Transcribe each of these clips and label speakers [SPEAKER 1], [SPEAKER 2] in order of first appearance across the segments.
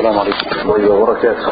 [SPEAKER 1] السلام عليكم ورحمة الله وبركاته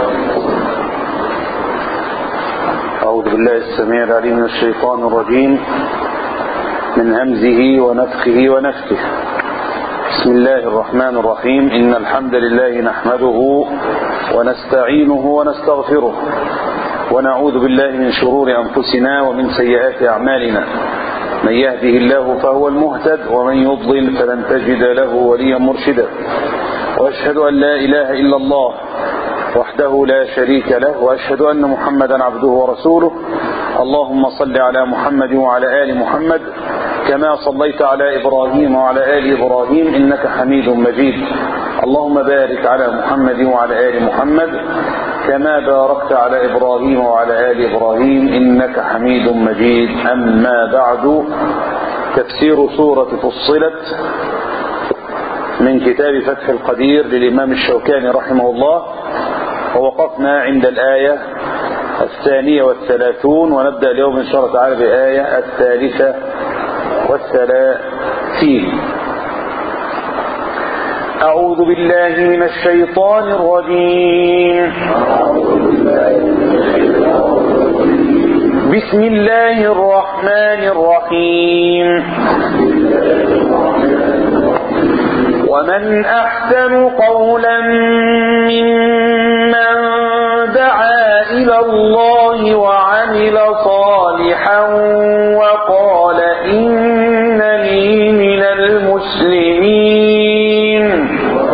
[SPEAKER 1] أعوذ بالله السميع العليم من الشيطان الرجيم من همزه ونفخه ونفثه بسم الله الرحمن الرحيم إن الحمد لله نحمده ونستعينه ونستغفره ونعوذ بالله من شرور أنفسنا ومن سيئات أعمالنا من يهده الله فهو المهتد ومن يضلل فلن تجد له وليا مرشدا وأشهد أن لا إله إلا الله وحده لا شريك له وأشهد أن محمدا عبده ورسوله اللهم صل على محمد وعلى آل محمد كما صليت على إبراهيم وعلى آل إبراهيم إنك حميد مجيد اللهم بارك على محمد وعلى آل محمد كما باركت على إبراهيم وعلى آل إبراهيم إنك حميد مجيد أما بعد تفسير سورة فصلت من كتاب فتح القدير للإمام الشوكاني رحمه الله ووقفنا عند الآية الثانية والثلاثون ونبدأ اليوم إن شاء الله تعالى بآية الثالثة والثلاثين أعوذ بالله من الشيطان الرجيم بسم الله الرحمن الرحيم ومن أحسن قولا ممن دعا إلى الله وعمل صالحا وقال إنني من المسلمين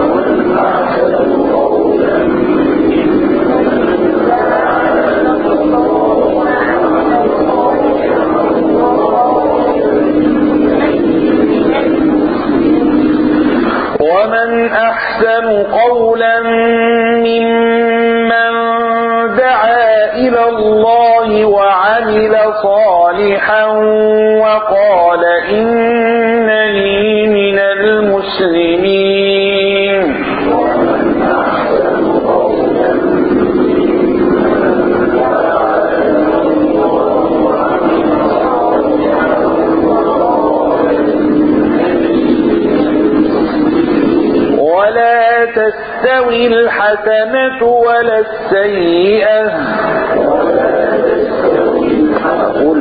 [SPEAKER 1] ومن أحسن قولا ممن دعا إلى الله وعمل صالحا وقال إنني من المسلمين ولا تستوي الحسنة ولا السيئة قل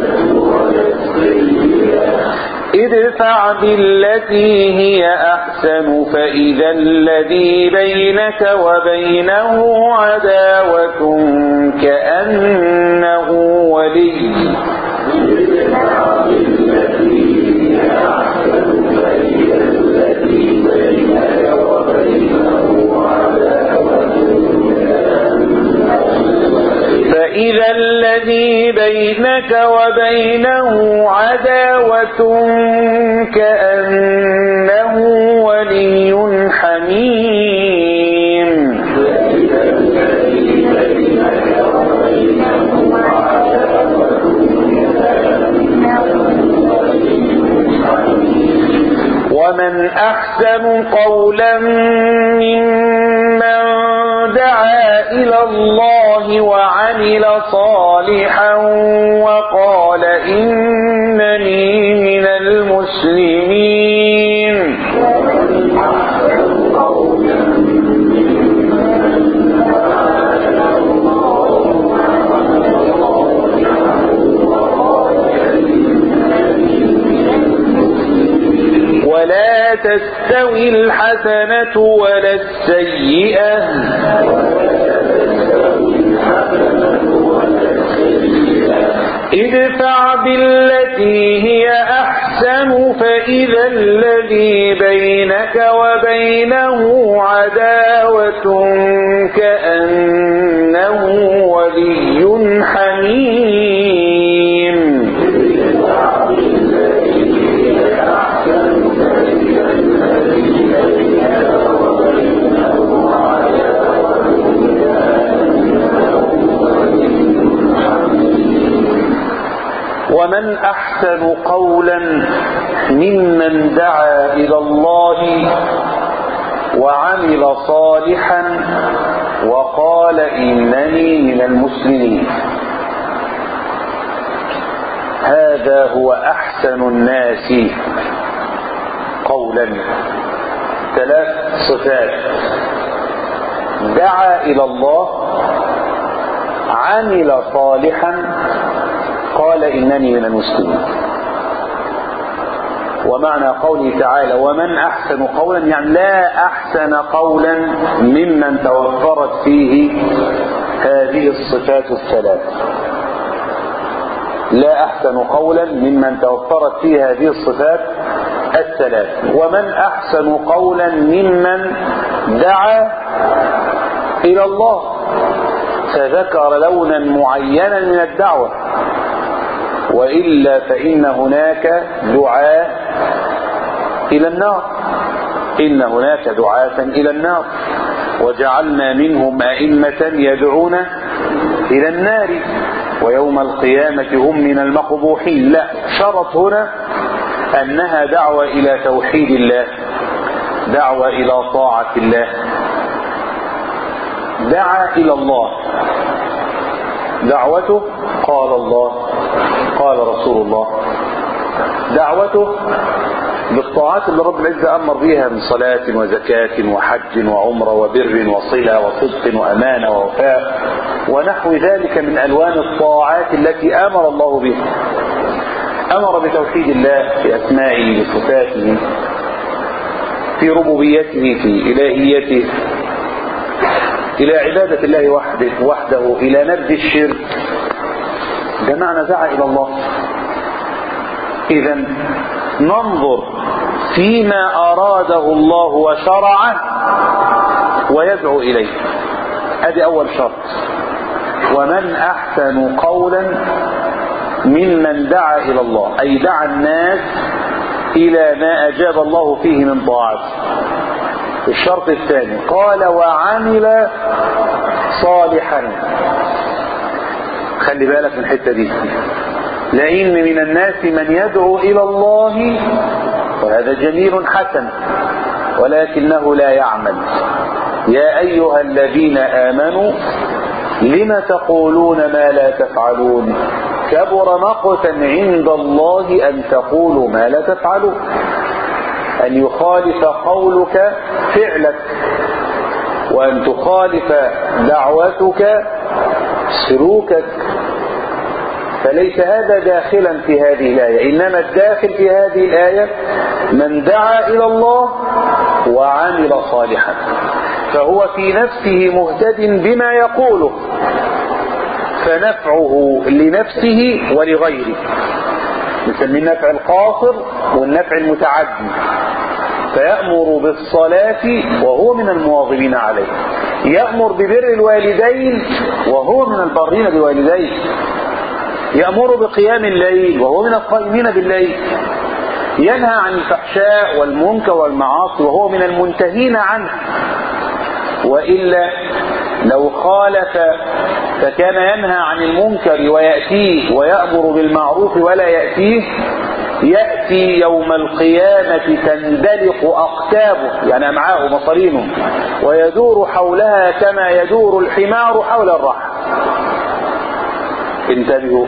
[SPEAKER 1] ادفع بالتي هي أحسن فإذا الذي بينك وبينه عداوة كأنه ولي فإذا الذي بينك وبينه عداوة كأنه ولي حميم ومن أحسن قولا ممن دعا إلى الله وعمل صالحا وقال إنني من المسلمين ولا تستوي الحسنة ولا السيئة ادفع بالتي هي أحسن فإذا الذي بينك وبينه عداوة كأنه ولي حميم ومن أحسن قولا ممن دعا إلى الله وعمل صالحا وقال إنني من المسلمين هذا هو أحسن الناس قولا ثلاث صفات دعا إلى الله عمل صالحا قال إنني من المسلمين ومعنى قوله تعالى ومن أحسن قولا يعني لا أحسن قولا ممن توفرت فيه هذه الصفات الثلاث لا أحسن قولا ممن توفرت فيه هذه الصفات الثلاث ومن أحسن قولا ممن دعا إلى الله فذكر لونا معينا من الدعوة وإلا فإن هناك دعاء إلى النار إن هناك دعاة إلى النار وجعلنا منهم أئمة يدعون إلى النار ويوم القيامة هم من المقبوحين لا شرط هنا أنها دعوة إلى توحيد الله دعوة إلى طاعة الله دعا إلى الله دعوته قال الله قال رسول الله دعوته بالطاعات اللي رب العزة أمر بها من صلاة وزكاة وحج وعمرة وبر وصلة وصدق وأمانة ووفاء ونحو ذلك من ألوان الطاعات التي أمر الله بها أمر بتوحيد الله في أسمائه وصفاته في ربوبيته في إلهيته إلى عبادة الله وحده, وحده إلى نبذ الشرك ده معنى دعا إلى الله إذا ننظر فيما أراده الله وشرعه ويدعو إليه هذه أول شرط ومن أحسن قولا ممن دعا إلى الله أي دعا الناس إلى ما أجاب الله فيه من طاعته الشرط الثاني قال وعمل صالحا خلي بالك من الحته دي لأن من الناس من يدعو إلى الله وهذا جميل حسن ولكنه لا يعمل يا أيها الذين آمنوا لم تقولون ما لا تفعلون كبر مقتا عند الله أن تقولوا ما لا تفعلون أن يخالف قولك فعلك وأن تخالف دعوتك سلوكك فليس هذا داخلا في هذه الآية إنما الداخل في هذه الآية من دعا إلى الله وعمل صالحا فهو في نفسه مهتد بما يقوله فنفعه لنفسه ولغيره نسميه النفع القاصر والنفع المتعدي فيأمر بالصلاة وهو من المواظبين عليه يأمر ببر الوالدين وهو من البارين بالوالدين يأمر بقيام الليل وهو من القائمين بالليل ينهى عن الفحشاء والمنكر والمعاصي وهو من المنتهين عنه وإلا لو خالف فكان ينهى عن المنكر ويأتيه ويأمر بالمعروف ولا يأتيه يأتي يوم القيامة تندلق أقتابه يعني أمعاءه مصارينه ويدور حولها كما يدور الحمار حول الرحم انتبهوا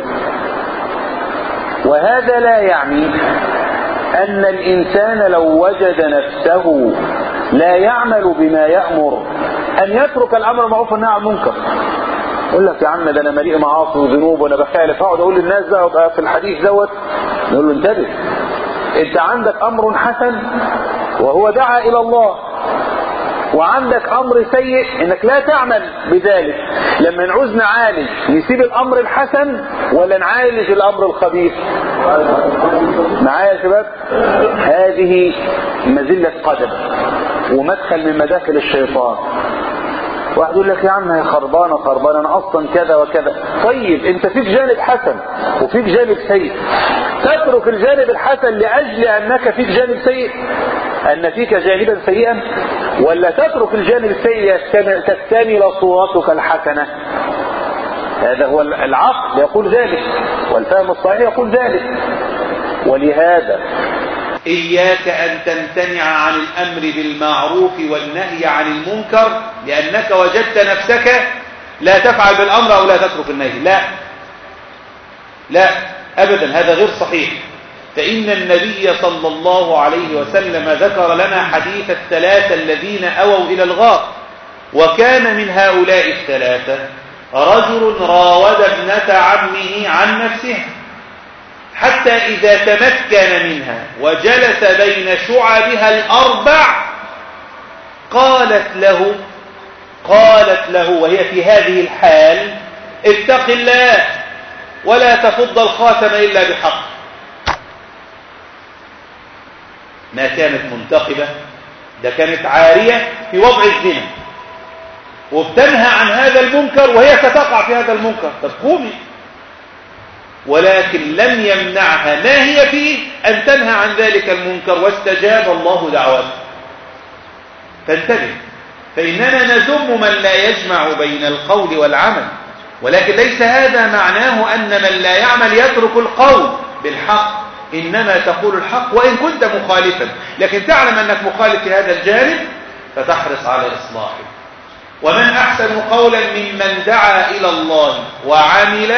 [SPEAKER 1] وهذا لا يعني أن الإنسان لو وجد نفسه لا يعمل بما يأمر أن يترك الأمر المعروف والنهي عن المنكر يقول لك يا عم ده انا مليء معاصي وذنوب وانا بخالف اقعد اقول للناس ده في الحديث دوت نقول له انتبه انت عندك امر حسن وهو دعا الى الله وعندك امر سيء انك لا تعمل بذلك لما نعوز نعالج نسيب الامر الحسن ولا نعالج الامر الخبيث معايا يا شباب هذه مزلة قدم ومدخل من مداخل الشيطان واحد يقول لك يا عم هي خربانة خربانة انا اصلا كذا وكذا طيب انت فيك جانب حسن وفيك جانب سيء تترك الجانب الحسن لاجل انك فيك جانب سيء ان فيك جانبا سيئا ولا تترك الجانب السيء تكتمل صورتك الحسنة هذا هو العقل يقول ذلك والفهم الصحيح يقول ذلك ولهذا
[SPEAKER 2] إياك أن تمتنع عن الأمر بالمعروف والنهي عن المنكر لأنك وجدت نفسك لا تفعل بالأمر أو لا تترك النهي لا لا أبدا هذا غير صحيح فإن النبي صلى الله عليه وسلم ذكر لنا حديث الثلاثة الذين أووا إلى الغار وكان من هؤلاء الثلاثة رجل راود ابنة عمه عن نفسها حتى إذا تمكن منها وجلس بين شعبها الأربع قالت له قالت له وهي في هذه الحال اتق الله ولا تفض الخاتم إلا بحق ما كانت منتقبة ده كانت عارية في وضع الزنا وبتنهى عن هذا المنكر وهي ستقع في هذا المنكر طب قومي ولكن لم يمنعها ما هي فيه أن تنهى عن ذلك المنكر واستجاب الله دعوته فانتبه فإننا نذم من لا يجمع بين القول والعمل ولكن ليس هذا معناه أن من لا يعمل يترك القول بالحق إنما تقول الحق وإن كنت مخالفا لكن تعلم أنك مخالف في هذا الجانب فتحرص على إصلاحه ومن أحسن قولا ممن دعا إلى الله وعمل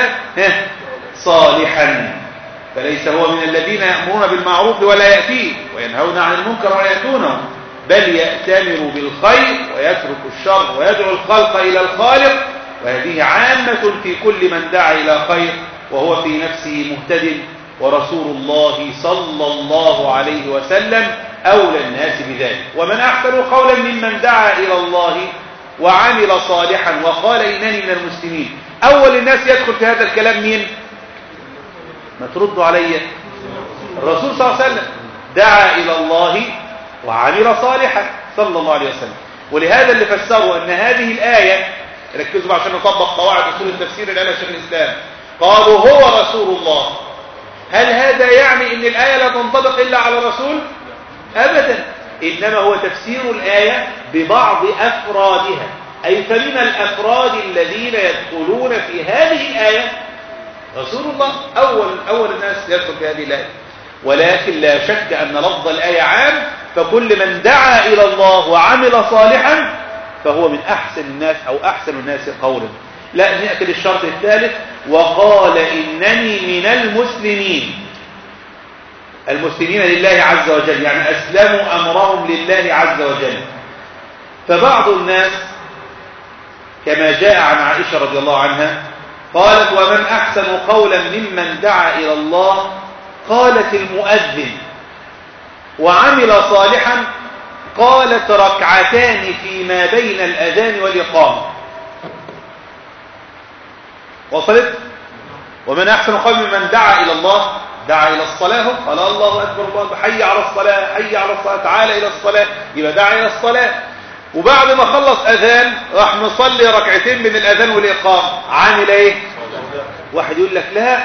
[SPEAKER 2] صالحا فليس هو من الذين يأمرون بالمعروف ولا يأتيه وينهون عن المنكر ولا يأتونه بل يأتمر بالخير ويترك الشر ويدعو الخلق إلى الخالق وهذه عامة في كل من دعا إلى خير وهو في نفسه مهتد ورسول الله صلى الله عليه وسلم أولى الناس بذلك ومن أحسن قولا ممن دعا إلى الله وعمل صالحا وقال إنني من المسلمين أول الناس يدخل في هذا الكلام مين ما تردوا علي الرسول صلى الله عليه وسلم دعا إلى الله وعمل صالحا صلى الله عليه وسلم ولهذا اللي فسروا أن هذه الآية ركزوا عشان نطبق قواعد أصول التفسير اللي قالها شيخ الإسلام قالوا هو رسول الله هل هذا يعني أن الآية لا تنطبق إلا على الرسول أبدا إنما هو تفسير الآية ببعض أفرادها أي فمن الأفراد الذين يدخلون في هذه الآية رسول الله أول, أول الناس يدخل في هذه الآية ولكن لا شك أن لفظ الآية عام فكل من دعا إلى الله وعمل صالحا فهو من أحسن الناس أو أحسن الناس قولا لا نأتي للشرط الثالث وقال إنني من المسلمين المسلمين لله عز وجل يعني أسلموا أمرهم لله عز وجل فبعض الناس كما جاء عن عائشة رضي الله عنها قالت ومن أحسن قولا ممن دعا إلى الله قالت المؤذن وعمل صالحا قالت ركعتان فيما بين الأذان والإقامة وصلت ومن أحسن قول ممن دعا إلى الله دعا إلى الصلاة قال الله أكبر الله حي على الصلاة حي على الصلاة تعالى إلى الصلاة يبقى دعا إلى الصلاة وبعد ما خلص أذان راح نصلي ركعتين من الأذان والإقامة عامل إيه واحد يقول لك لا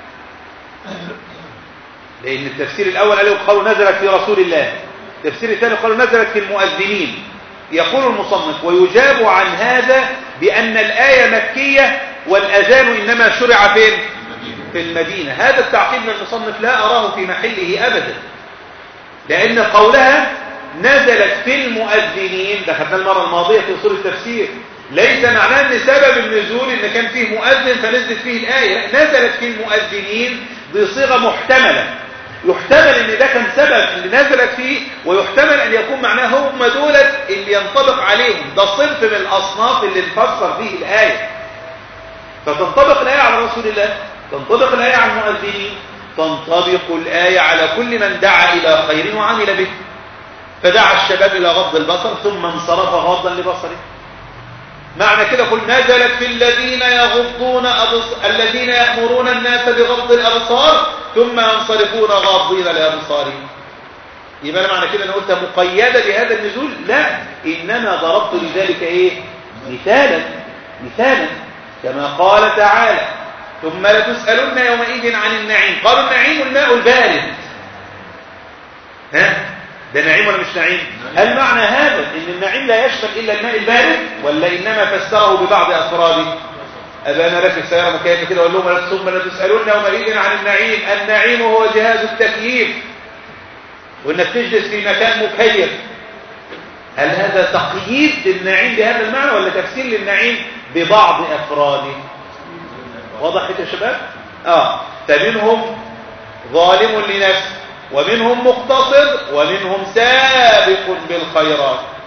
[SPEAKER 2] لأن التفسير الأول قالوا قالوا نزلت في رسول الله التفسير الثاني قالوا نزلت في المؤذنين يقول المصنف ويجاب عن هذا بأن الآية مكية والأذان إنما شرع فين في المدينة هذا التعقيد من المصنف لا أراه في محله أبدا لأن قولها نزلت في المؤذنين ده خدنا المرة الماضية في أصول التفسير ليس معناه ان سبب النزول ان كان فيه مؤذن فنزلت فيه الآية نزلت في المؤذنين بصيغة محتملة يحتمل ان ده كان سبب اللي نزلت فيه ويحتمل ان يكون معناه هم دولت اللي ينطبق عليهم ده صنف من الاصناف اللي نفسر فيه الآية فتنطبق الآية على رسول الله تنطبق الآية على المؤذنين تنطبق الآية على كل من دعا إلى خير وعمل به فدعا الشباب إلى غض البصر ثم انصرف غاضا لبصره معنى كده قل نزلت في الذين يغضون أبص... الذين يأمرون الناس بغض الأبصار ثم ينصرفون غاضين لأبصارهم يبقى معنى كده أنا قلت مقيدة بهذا النزول لا إنما ضربت لذلك إيه مثالا مثالا كما قال تعالى ثم لتسألن يومئذ عن النعيم قالوا النعيم الماء البارد ها ده نعيم ولا مش نعيم هل معنى هذا ان النعيم لا يشمل الا الماء البارد ولا انما فسره ببعض افراده ابقى انا راكب سياره مكيفه كده اقول لهم ثم لتسالون يومئذ عن النعيم النعيم هو جهاز التكييف وانك تجلس في مكان مكيف هل هذا تقييد للنعيم بهذا المعنى ولا تفسير للنعيم ببعض افراده وضحت يا شباب اه فمنهم ظالم لنفسه ومنهم مقتصد ومنهم سابق بالخيرات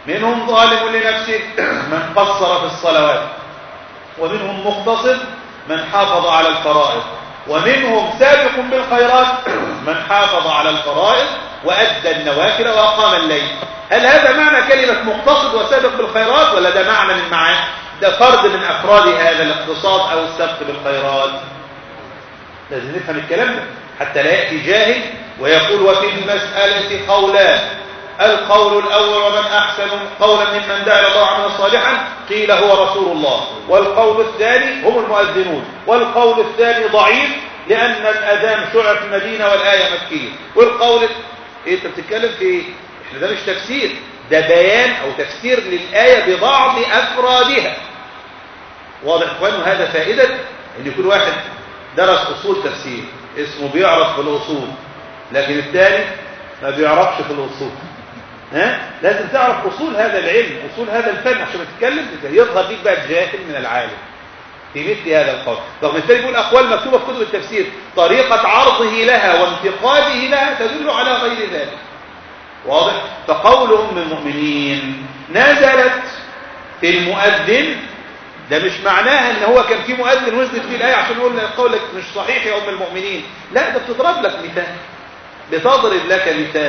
[SPEAKER 2] منهم ظالم لنفسه من قصر في الصلوات ومنهم مقتصد من حافظ على الفرائض ومنهم سابق بالخيرات من حافظ على الفرائض وأدى النوافل وأقام الليل هل هذا معنى كلمة مقتصد وسابق بالخيرات ولا ده معنى من معاني ده فرد من أفراد هذا الاقتصاد أو السبق بالخيرات لازم نفهم الكلام ده حتى لا يأتي جاهل ويقول وفي المسألة قولان القول الأول ومن أحسن قولا ممن دعا إلى الله عملا صالحا قيل هو رسول الله والقول الثاني هم المؤذنون والقول الثاني ضعيف لأن الأذان شرع في المدينة والآية مكية والقول إيه أنت بتتكلم في إيه؟ إحنا ده مش تفسير ده بيان أو تفسير للآية ببعض أفرادها واضح إخوان وهذا فائدة أن يكون واحد درس أصول تفسير اسمه بيعرف في الأصول لكن الثاني ما بيعرفش في الأصول ها لازم تعرف أصول هذا العلم أصول هذا الفن عشان ما تتكلم يظهر ليك بقى الجاهل من العالم في مثل هذا القول رغم الثاني يقول أقوال مكتوبة في كتب التفسير طريقة عرضه لها وانتقاده لها تدل على غير ذلك واضح فقول أم المؤمنين نزلت في المؤذن ده مش معناها ان هو كان في مؤذن وزنت فيه الآية عشان نقول قولك مش صحيح يا أم المؤمنين لا ده بتضرب لك مثال بتضرب لك مثال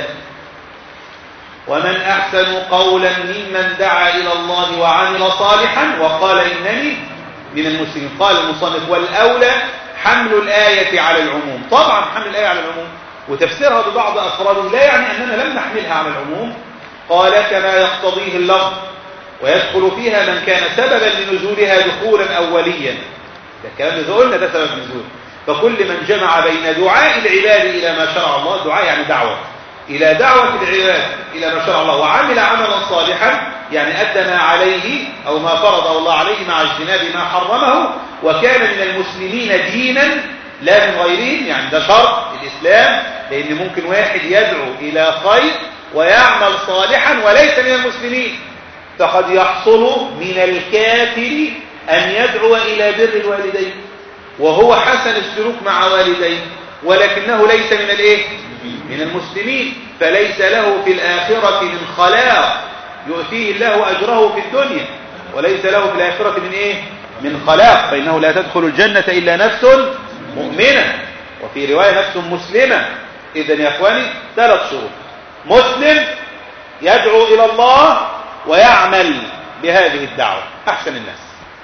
[SPEAKER 2] ومن أحسن قولا ممن دعا إلى الله وعمل صالحا وقال إنني من المسلمين قال المصنف والأولى حمل الآية على العموم طبعا حمل الآية على العموم وتفسيرها ببعض أفراد لا يعني أننا لم نحملها على العموم قال كما يقتضيه اللفظ ويدخل فيها من كان سببا لنزولها دخولا أوليا ده الكلام اللي قلنا ده سبب نزول فكل من جمع بين دعاء العباد إلى ما شرع الله دعاء يعني دعوة إلى دعوة العباد إلى ما شرع الله وعمل عملا صالحا يعني أدى ما عليه أو ما فرض الله عليه مع اجتناب ما حرمه وكان من المسلمين دينا لا من غيرهم يعني ده شرط الإسلام لأن ممكن واحد يدعو إلى خير ويعمل صالحا وليس من المسلمين فقد يحصل من الكافر أن يدعو إلى بر الوالدين وهو حسن السلوك مع والديه ولكنه ليس من الايه من المسلمين فليس له في الآخرة من خلاق يؤتيه الله أجره في الدنيا وليس له في الآخرة من إيه من خلاق فإنه لا تدخل الجنة إلا نفس مؤمنة وفي رواية نفس مسلمة إذا يا أخواني ثلاث شروط مسلم يدعو إلى الله ويعمل بهذه الدعوة أحسن الناس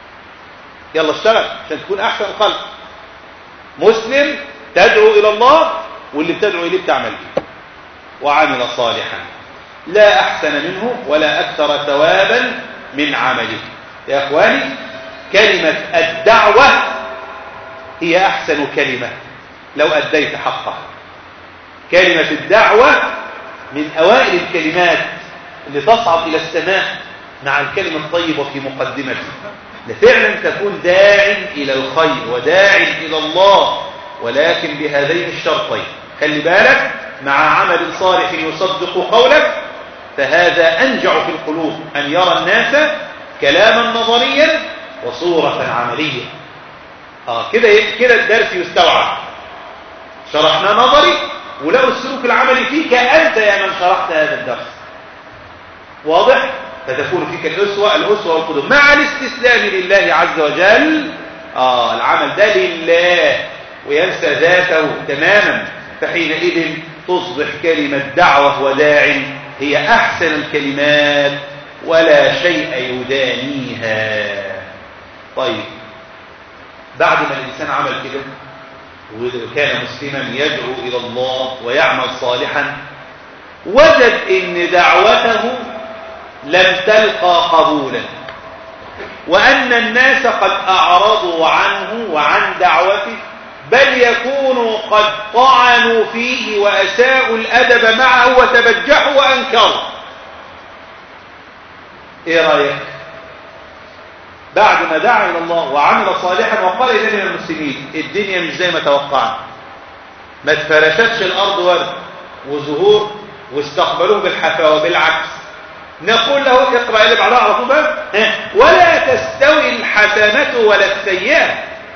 [SPEAKER 2] يلا اشتغل عشان تكون أحسن الخلق مسلم تدعو إلى الله واللي بتدعو إليه بتعمل به وعمل صالحا لا أحسن منه ولا أكثر ثوابا من عمله يا أخواني كلمة الدعوة هي أحسن كلمة لو أديت حقها كلمة الدعوة من أوائل الكلمات اللي تصعد إلى السماء مع الكلمة الطيبة في مقدمته لفعلا تكون داع إلى الخير وداع إلى الله ولكن بهذين الشرطين خلي بالك مع عمل صالح يصدق قولك فهذا أنجع في القلوب أن يرى الناس كلاما نظريا وصورة عملية آه كده كده الدرس يستوعب شرحنا نظري ولو السلوك العملي فيك أنت يا من شرحت هذا الدرس واضح فتكون فيك الأسوة الأسوة والقدوم مع الاستسلام لله عز وجل آه العمل ده لله وينسى ذاته تماما فحينئذ تصبح كلمة دعوة وداع هي أحسن الكلمات ولا شيء يدانيها طيب بعد ما الإنسان عمل كده وكان مسلما يدعو إلى الله ويعمل صالحا وجد ان دعوته لم تلقى قبولا وأن الناس قد أعرضوا عنه وعن دعوته بل يكونوا قد طعنوا فيه وأساءوا الأدب معه وتبجحوا وأنكروا إيه رأيك بعد ما دعا إلى الله وعمل صالحا وقال إذن من المسلمين الدنيا مش زي ما توقعنا ما تفرشتش الأرض ورد وزهور واستقبلوه بالحفاوة بالعكس نقول له اقرأ اللي بعدها على طول بقى ولا تستوي الحسنة ولا السيئة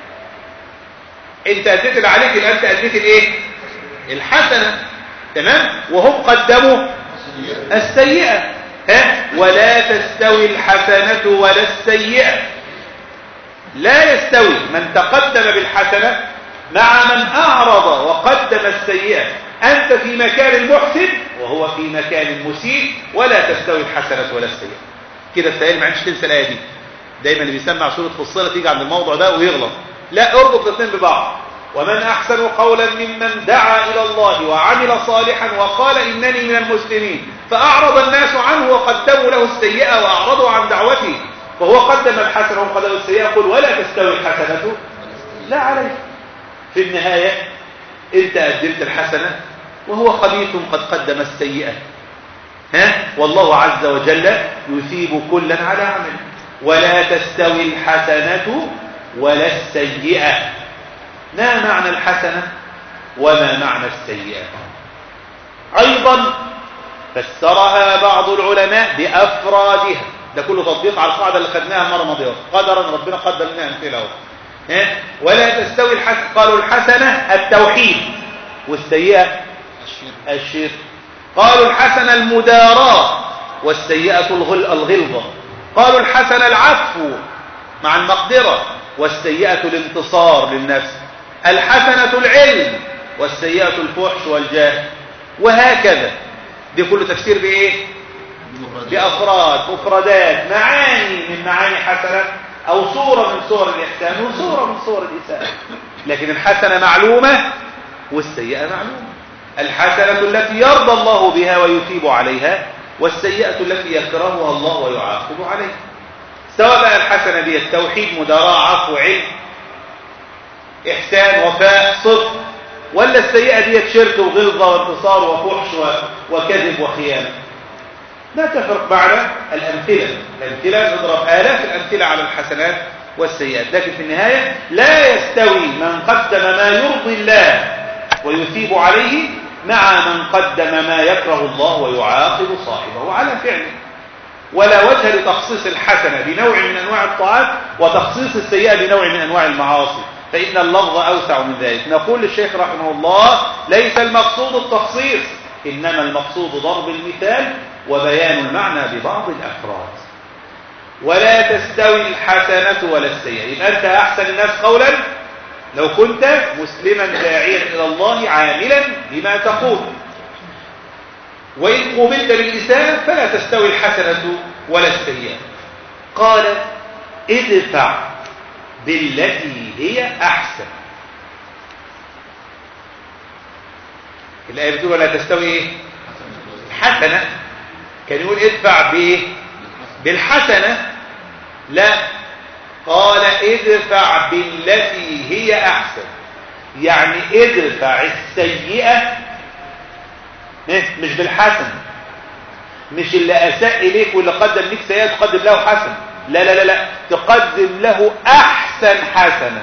[SPEAKER 2] انت اديت اللي عليك يبقى انت اديت الايه الحسنة تمام وهم قدموا السيئة ها ولا تستوي الحسنة ولا السيئة لا يستوي من تقدم بالحسنة مع من أعرض وقدم السيئة أنت في مكان المحسن وهو في مكان المسيء ولا تستوي الحسنة ولا السيئة كده السائل ما عندش تنسى الآية دي دايما اللي بيسمع سورة فصلة تيجي عند الموضوع ده ويغلط لا اربط الاثنين ببعض ومن أحسن قولا ممن دعا إلى الله وعمل صالحا وقال إنني من المسلمين فأعرض الناس عنه وقدموا له السيئة وأعرضوا عن دعوته فهو قدم الحسنة وقدم السيئة يقول ولا تستوي الحسنة لا عليه في النهاية انت قدمت الحسنة وهو خبيث قد قدم السيئة ها والله عز وجل يثيب كلا على عمله ولا تستوي الحسنة ولا السيئة ما معنى الحسنة وما معنى السيئة أيضا فسرها بعض العلماء بأفرادها ده كله تطبيق على القاعدة اللي خدناها المرة الماضية قدرا ربنا قدر لنا أمثله ولا تستوي الحسنة قالوا الحسنة التوحيد والسيئة الشرك قالوا الحسنة المداراة والسيئة الغلظة قالوا الحسنة العفو مع المقدرة والسيئة الانتصار للنفس الحسنة العلم والسيئة الفحش والجاه وهكذا دي كله تفسير بإيه بأفراد مفردات معاني من معاني حسنة أو صورة من صور الإحسان وصورة من صور الإساءة لكن الحسنة معلومة والسيئة معلومة الحسنة التي يرضى الله بها ويثيب عليها والسيئة التي يكرهها الله ويعاقب عليها سواء بقى الحسنة دي التوحيد مداراة عفو علم إحسان وفاء صدق ولا السيئة دي شرك وغلظة وانتصار وفحش وكذب وخيانة لا تفرق معنا الأمثلة الأمثلة نضرب آلاف الأمثلة على الحسنات والسيئات لكن في النهاية لا يستوي من قدم ما يرضي الله ويثيب عليه مع من قدم ما يكره الله ويعاقب صاحبه على فعله ولا وجه لتخصيص الحسنة بنوع من أنواع الطاعات وتخصيص السيئة بنوع من أنواع المعاصي فإن اللفظ أوسع من ذلك نقول للشيخ رحمه الله ليس المقصود التخصيص إنما المقصود ضرب المثال وبيان المعنى ببعض الأفراد ولا تستوي الحسنة ولا السيئة يبقى أنت أحسن الناس قولا لو كنت مسلما داعيا إلى الله عاملا بما تقول وإن قوبلت بالإساءة فلا تستوي الحسنة ولا السيئة قال ادفع بالتي هي أحسن الآية بتقول ولا تستوي إيه؟ حسنة كان يقول ادفع بإيه؟ بالحسنة لا قال ادفع بالتي هي أحسن يعني ادفع السيئة مش بالحسن مش اللي أساء إليك واللي قدم لك سيئة تقدم له حسن لا لا لا لا تقدم له أحسن حسنة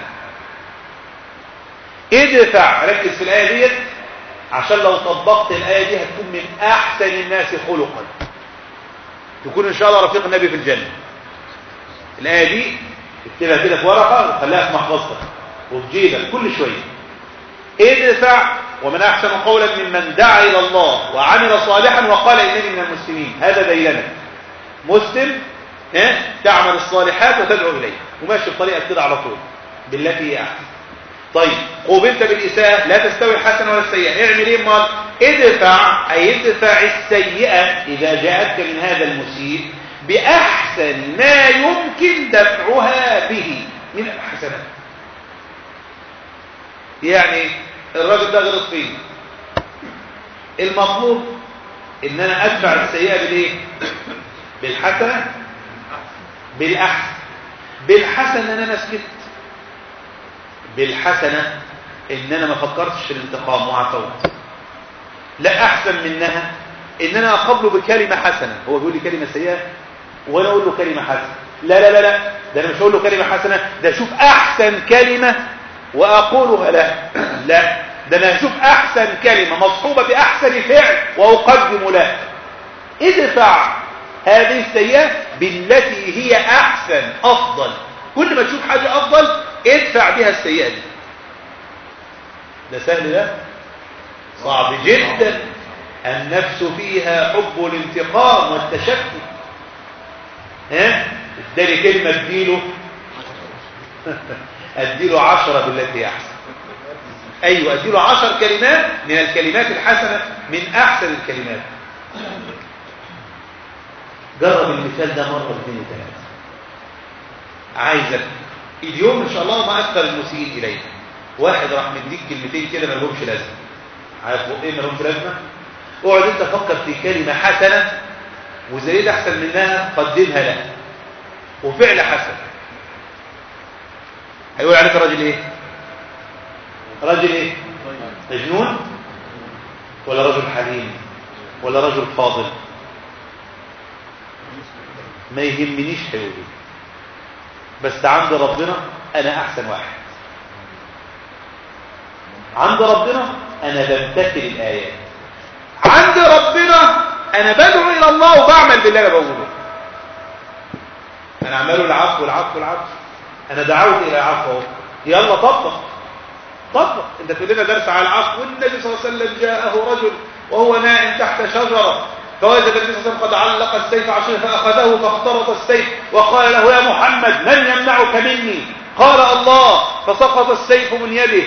[SPEAKER 2] ادفع ركز في الآية ديت عشان لو طبقت الآية دي هتكون من أحسن الناس خلقا تكون إن شاء الله رفيق النبي في الجنة الآية دي اكتبها كده في ورقة وخليها في محفظتك وفي جيبك كل شوية ادفع ومن أحسن قولا ممن دعا إلى الله وعمل صالحا وقال إنني من المسلمين هذا ديلنا مسلم اه؟ تعمل الصالحات وتدعو إليه وماشي بطريقة كده على طول بالتي هي أحسن طيب قوبلت بالإساءة لا تستوي الحسنة ولا السيئة اعمل ايه مال ادفع أي ادفع السيئة إذا جاءتك من هذا المسيء بأحسن ما يمكن دفعها به من الحسنات يعني الراجل ده غلط فيه المطلوب ان انا ادفع السيئة بالايه بالحسنة بالاحسن بالحسن ان انا سكت بالحسنة ان انا ما فكرتش في الانتقام وعفوت لا احسن منها ان انا اقابله بكلمة حسنة هو بيقول لي كلمة سيئة وانا اقول له كلمة حسنة لا لا لا لا ده انا مش هقول له كلمة حسنة ده اشوف احسن كلمة واقولها له لا ده انا اشوف احسن كلمة مصحوبة باحسن فعل واقدم له ادفع هذه السيئة بالتي هي احسن افضل كل ما تشوف حاجة افضل ادفع بها السيئة دي ده سهل ده صعب جدا النفس فيها حب الانتقام والتشكي ها اداني كلمة اديله اديله عشرة بالتي احسن ايوه اديله عشر كلمات من الكلمات الحسنة من احسن الكلمات جرب المثال ده مرة اثنين وثلاثة عايزك اليوم ان شاء الله ما اكثر المسيئين اليك واحد راح مديك كلمتين كده ما لهمش لازمه عارف ايه ما لهمش لازمه اقعد انت فكر في كلمه حسنه وزي ده احسن منها قدمها له وفعل حسن هيقول عليك راجل ايه راجل ايه مجنون ولا رجل حليم ولا رجل فاضل ما يهمنيش هيقول ايه بس عند ربنا انا احسن واحد عند ربنا انا بمتثل الايات عند ربنا انا بدعو الى الله وبعمل باللي انا بقوله انا عماله العفو والعفو والعفو انا دعوت الى العفو يلا طبق طبق انت تقول لنا درس على العفو والنبي صلى الله عليه وسلم جاءه رجل وهو نائم تحت شجره فوجد النبي صلى الله عليه وسلم قد علق السيف عشان فاخذه فاخترط السيف وقال له يا محمد من يمنعك مني قال الله فسقط السيف من يده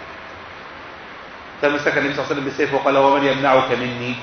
[SPEAKER 2] فمسك النبي صلى الله عليه وسلم بالسيف وقال ومن يمنعك مني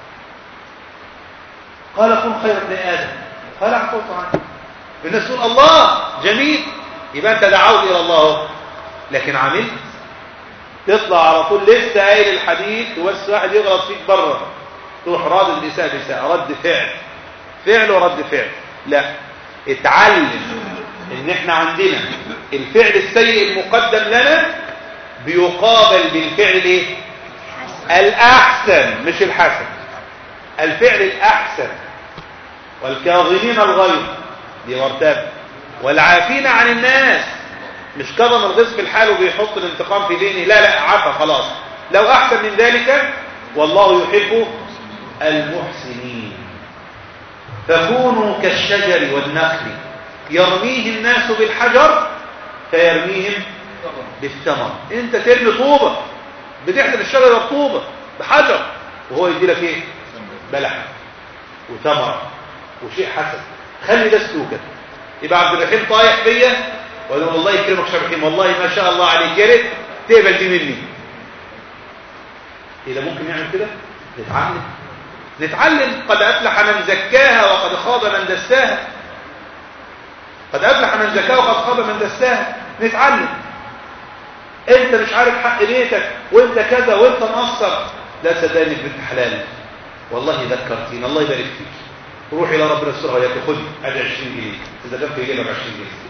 [SPEAKER 2] قال كن خير ابن ادم قال عفوت عنه الناس تقول الله جميل يبقى انت دعوت الى الله لكن عملت تطلع على طول لسه قايل الحديث وبس واحد يغلط فيك بره تروح راد النساء بساء رد فعل فعل ورد فعل لا اتعلم ان احنا عندنا الفعل السيء المقدم لنا بيقابل بالفعل الايه الاحسن مش الحسن الفعل الاحسن والكاظمين الغيظ دي مرتبه والعافين عن الناس مش كظم الغيظ في الحال وبيحط الانتقام في دينه لا لا عفا خلاص لو احسن من ذلك والله يحب المحسنين فكونوا كالشجر والنخل يرميه الناس بالحجر فيرميهم بالثمر انت ترمي طوبة بتحدث الشجرة بطوبة بحجر وهو يدي لك ايه بلح وثمرة وشيء حسن خلي ده سلوكك يبقى عبد الرحيم طايح بيا وقال والله يكرمك شيخ الرحيم والله ما شاء الله عليك يا ريت تقبل دي مني ايه ده ممكن نعمل كده نتعلم نتعلم قد افلح من زكاها وقد خاب من دساها قد افلح من زكاها وقد خاب من دساها نتعلم انت مش عارف حق بيتك وانت كذا وانت مقصر لا صدقني بنت حلال والله ذكرتيني الله يبارك فيك روح الى ربنا يسترها وياك خدي ادي 20 جنيه اذا كان في جيبك 20 جنيه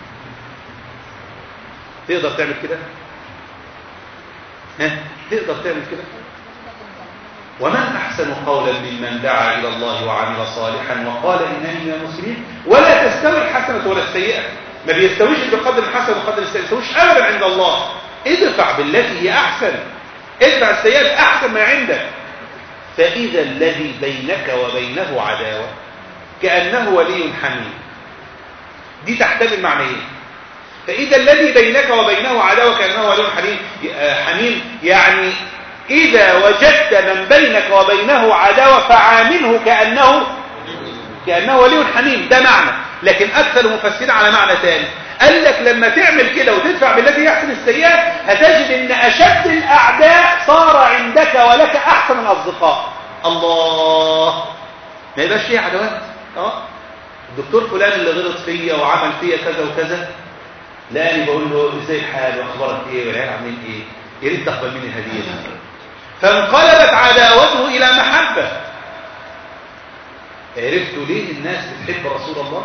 [SPEAKER 2] تقدر تعمل كده ها تقدر تعمل كده ومن احسن قولا ممن دعا الى الله وعمل صالحا وقال انني من المسلمين ولا تستوي الحسنه ولا السيئه ما بيستويش بقدر الحسن وقدر السيئه ما يستويش ابدا عند الله ادفع بالتي هي احسن ادفع السيئات احسن ما عندك فاذا الذي بينك وبينه عداوه كانه ولي حميم دي تحتمل معنيين فاذا الذي بينك وبينه عداوه كانه ولي حميم حميم يعني اذا وجدت من بينك وبينه عداوه فعامله كانه كانه ولي حميم ده معنى لكن اكثر المفسرين على معنى ثاني قال لك لما تعمل كده وتدفع بالذي يحسن السيئات هتجد ان اشد الاعداء صار عندك ولك احسن الاصدقاء الله ما يبقاش فيه عداوات اه الدكتور فلان اللي غلط فيا وعمل فيا كذا وكذا لاني بقول له ازاي الحال واخبارك ايه والعيال عاملين ايه يا ريت تقبل مني الهديه دي فانقلبت عداوته الى محبه عرفتوا ليه الناس بتحب رسول الله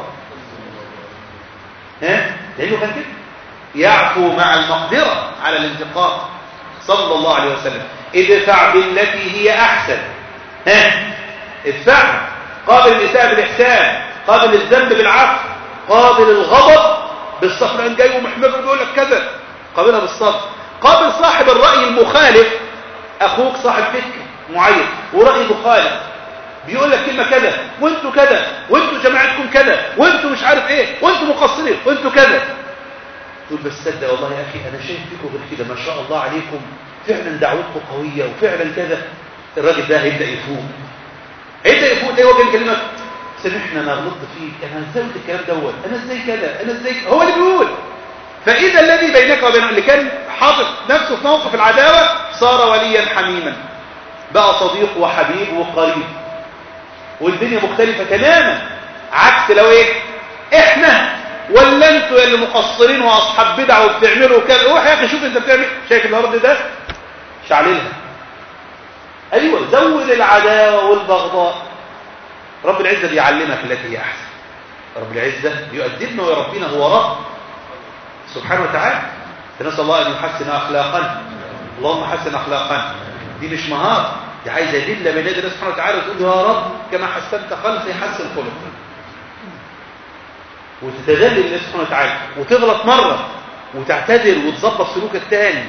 [SPEAKER 2] ها لانه كان كده يعفو مع المقدره على الانتقام صلى الله عليه وسلم ادفع بالتي هي احسن ها ادفعها قابل الاساءه بالاحسان قابل الذنب بالعفو قابل الغضب بالصبر ان جاي ومحمد بيقول لك كذا قابلها بالصبر قابل صاحب الراي المخالف اخوك صاحب فكر معين وراي مخالف بيقول لك كلمه كذا وانتوا كذا وانتوا جماعتكم كذا وانتوا مش عارف ايه وانتوا مقصرين وانتوا كذا تقول بس صدق والله يا اخي انا شايف فيكم غير كده ما شاء الله عليكم فعلا دعوتكم قويه وفعلا كذا الراجل ده هيبدا يفوق هيبدا يفوق ده هو جاي يكلمك سامحنا انا غلطت فيك انا ازاي قلت الكلام دوت انا ازاي كده انا ازاي هو اللي بيقول فاذا الذي بينك وبينه اللي كان حاطط نفسه في موقف العداوه صار وليا حميما بقى صديق وحبيب وقريب والدنيا مختلفه تماما عكس لو ايه احنا ولا انتوا اللي مقصرين واصحاب بدع وبتعملوا كده روح يا اخي شوف انت بتعمل شايف الارض ده شعللها ايوه زود العداوه والبغضاء رب العزه بيعلمك التي هي احسن رب العزه بيؤدبنا ويربينا هو رب سبحانه وتعالى فنسال الله ان يحسن اخلاقنا اللهم حسن اخلاقنا دي مش مهاره دي عايزه دله بين يدي الله سبحانه وتعالى وتقول يا رب كما حسنت خلقي حسن خلقي وتتذلل لله سبحانه وتعالى وتغلط مرة وتعتذر وتظبط سلوكك تاني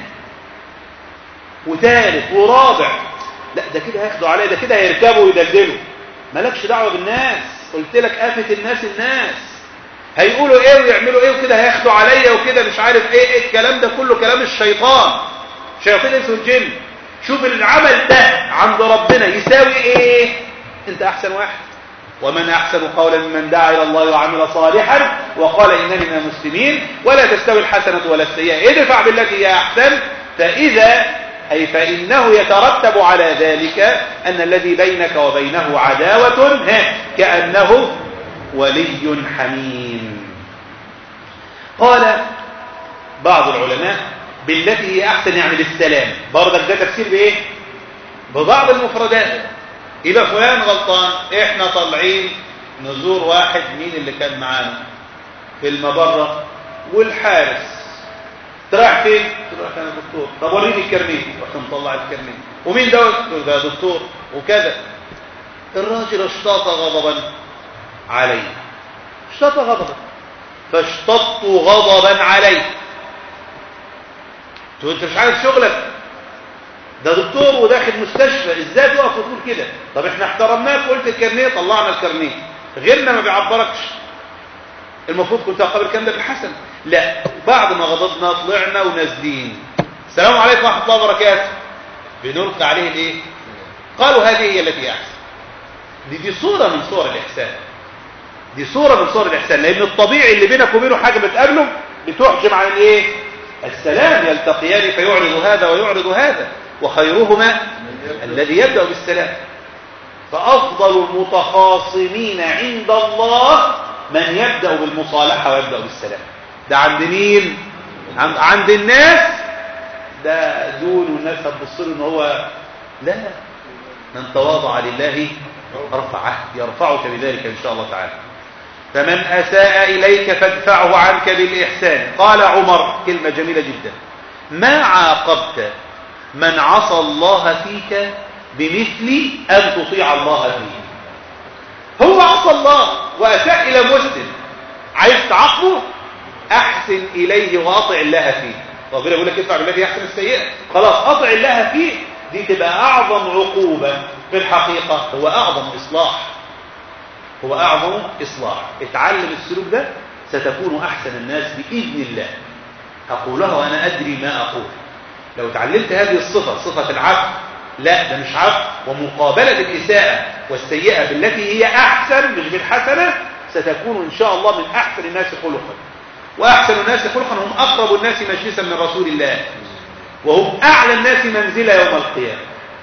[SPEAKER 2] وثالث ورابع لا ده كده هياخدوا عليا ده كده هيركبوا ويدللوا مالكش دعوة بالناس قلت لك آفة الناس الناس هيقولوا ايه ويعملوا ايه وكده هياخدوا عليا وكده مش عارف ايه, إيه الكلام ده كله كلام الشيطان شياطين الانس والجن شوف العمل ده عند ربنا يساوي ايه انت احسن واحد ومن أحسن قولا ممن دعا إلى الله وعمل صالحا وقال إنني من المسلمين ولا تستوي الحسنة ولا السيئة ادفع بالتي هي أحسن فإذا أي فإنه يترتب على ذلك أن الذي بينك وبينه عداوة كأنه ولي حميم قال بعض العلماء بالتي هي أحسن يعني بالسلام برضك ده تفسير بإيه ببعض المفردات يبقى فلان غلطان احنا طالعين نزور واحد مين اللي كان معانا في المبرة والحارس تروح فين تروح انا دكتور طب وريني الكرنيه رحت مطلع الكرنيه ومين دوت ده دكتور وكذا الراجل اشتاط غضبا عليه اشتاط غضبا فاشتطت غضبا عليه انت مش عارف شغلك ده دكتور وداخل مستشفى ازاي تقف وتقول كده طب احنا احترمناك وقلت الكارنيه طلعنا الكارنيه غيرنا ما بيعبركش المفروض كنت اقابل الكلام ده بالحسن لا بعد ما غضبنا طلعنا ونازلين السلام عليكم ورحمه الله وبركاته بنلقي عليه الايه قالوا هذه هي التي احسن دي دي صوره من صور الاحسان دي صوره من صور الاحسان لان الطبيعي اللي بينك وبينه حاجه بتقابله بتحجم عن الايه السلام يلتقيان فيعرض هذا ويعرض هذا وخيرهما الذي يبدأ بالسلام فأفضل المتخاصمين عند الله من يبدأ بالمصالحة ويبدأ بالسلام ده عند مين عند, عند الناس ده دون والناس هتبص له ان هو لا من تواضع لله رفعه يرفعك بذلك ان شاء الله تعالى فمن اساء اليك فادفعه عنك بالاحسان قال عمر كلمه جميله جدا ما عاقبت من عصى الله فيك بمثل أن تطيع الله فيه هو عصى الله وأساء إلى مسلم عايز تعاقبه أحسن إليه وأطع الله فيه ربنا يقول لك ادفع بالذي يحسن السيئة خلاص أطع الله فيه دي تبقى أعظم عقوبة في الحقيقة هو أعظم إصلاح هو أعظم إصلاح اتعلم السلوك ده ستكون أحسن الناس بإذن الله أقولها وأنا أدري ما أقول لو تعلمت هذه الصفة صفة العفو لا ده مش عفو ومقابلة الإساءة والسيئة بالتي هي أحسن مش بالحسنة ستكون إن شاء الله من أحسن الناس خلقا وأحسن الناس خلقا هم أقرب الناس مجلسا من رسول الله وهم أعلى الناس منزلة يوم القيامة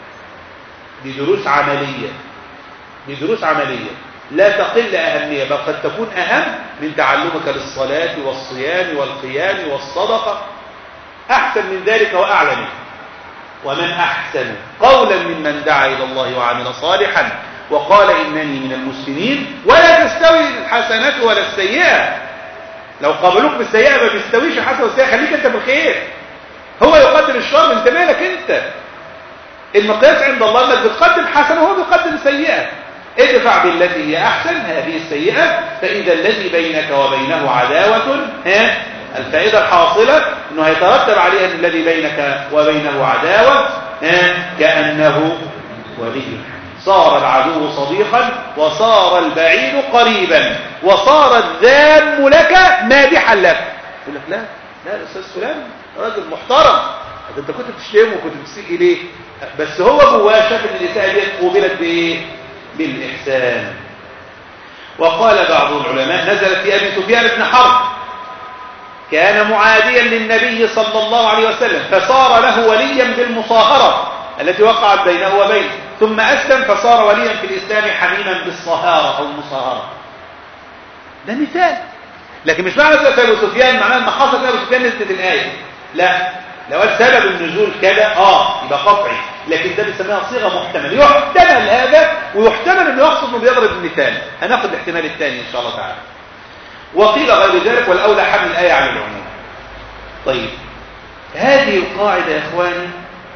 [SPEAKER 2] دي دروس عملية دي دروس عملية لا تقل أهمية بل قد تكون أهم من تعلمك للصلاة والصيام والقيام والصدقة أحسن من ذلك وأعلى منه ومن أحسن قولا ممن دعا إلى الله وعمل صالحا وقال إنني من المسلمين ولا تستوي الحسنة ولا السيئة لو قابلوك بالسيئة ما بيستويش الحسنة والسيئة خليك أنت بالخير هو يقدم الشر انت مالك انت المقياس عند الله انك بتقدم حسنة وهو بيقدم سيئة ادفع بالتي هي احسن هذه السيئة فاذا الذي بينك وبينه عداوة ها الفائدة الحاصلة انه هيترتب عليها ان الذي بينك وبينه عداوة ها كأنه ولي صار العدو صديقا وصار البعيد قريبا وصار الذام لك مادحا لك يقول لك لا لا الاستاذ فلان راجل محترم ده انت كنت بتشتمه وكنت بتسيء اليه بس هو جواه شاف ان الاساءه دي قوبلت بايه بالاحسان وقال بعض العلماء نزلت في ابي سفيان بن حرب كان معاديا للنبي صلى الله عليه وسلم فصار له وليا بالمصاهره التي وقعت بينه وبينه ثم اسلم فصار وليا في الاسلام حميما بالصهاره او المصاهره ده مثال لكن مش معنى ذلك ابو سفيان معناه ان حصل ابو سفيان نزلت الايه لا لو قال سبب النزول كذا اه يبقى قطعي لكن ده بنسميها صيغه محتمل يحتمل هذا ويحتمل انه يقصد انه بيضرب المثال هناخد الاحتمال الثاني ان شاء الله تعالى وقيل غير ذلك والاولى حمل الايه على العموم طيب هذه القاعده يا اخواني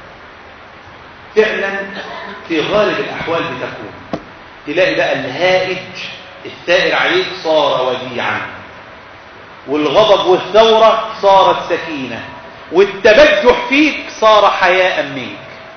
[SPEAKER 2] فعلا في غالب الاحوال بتكون تلاقي بقى الهائج الثائر عليك صار وديعا والغضب والثورة صارت سكينة والتبجح فيك صار حياء منك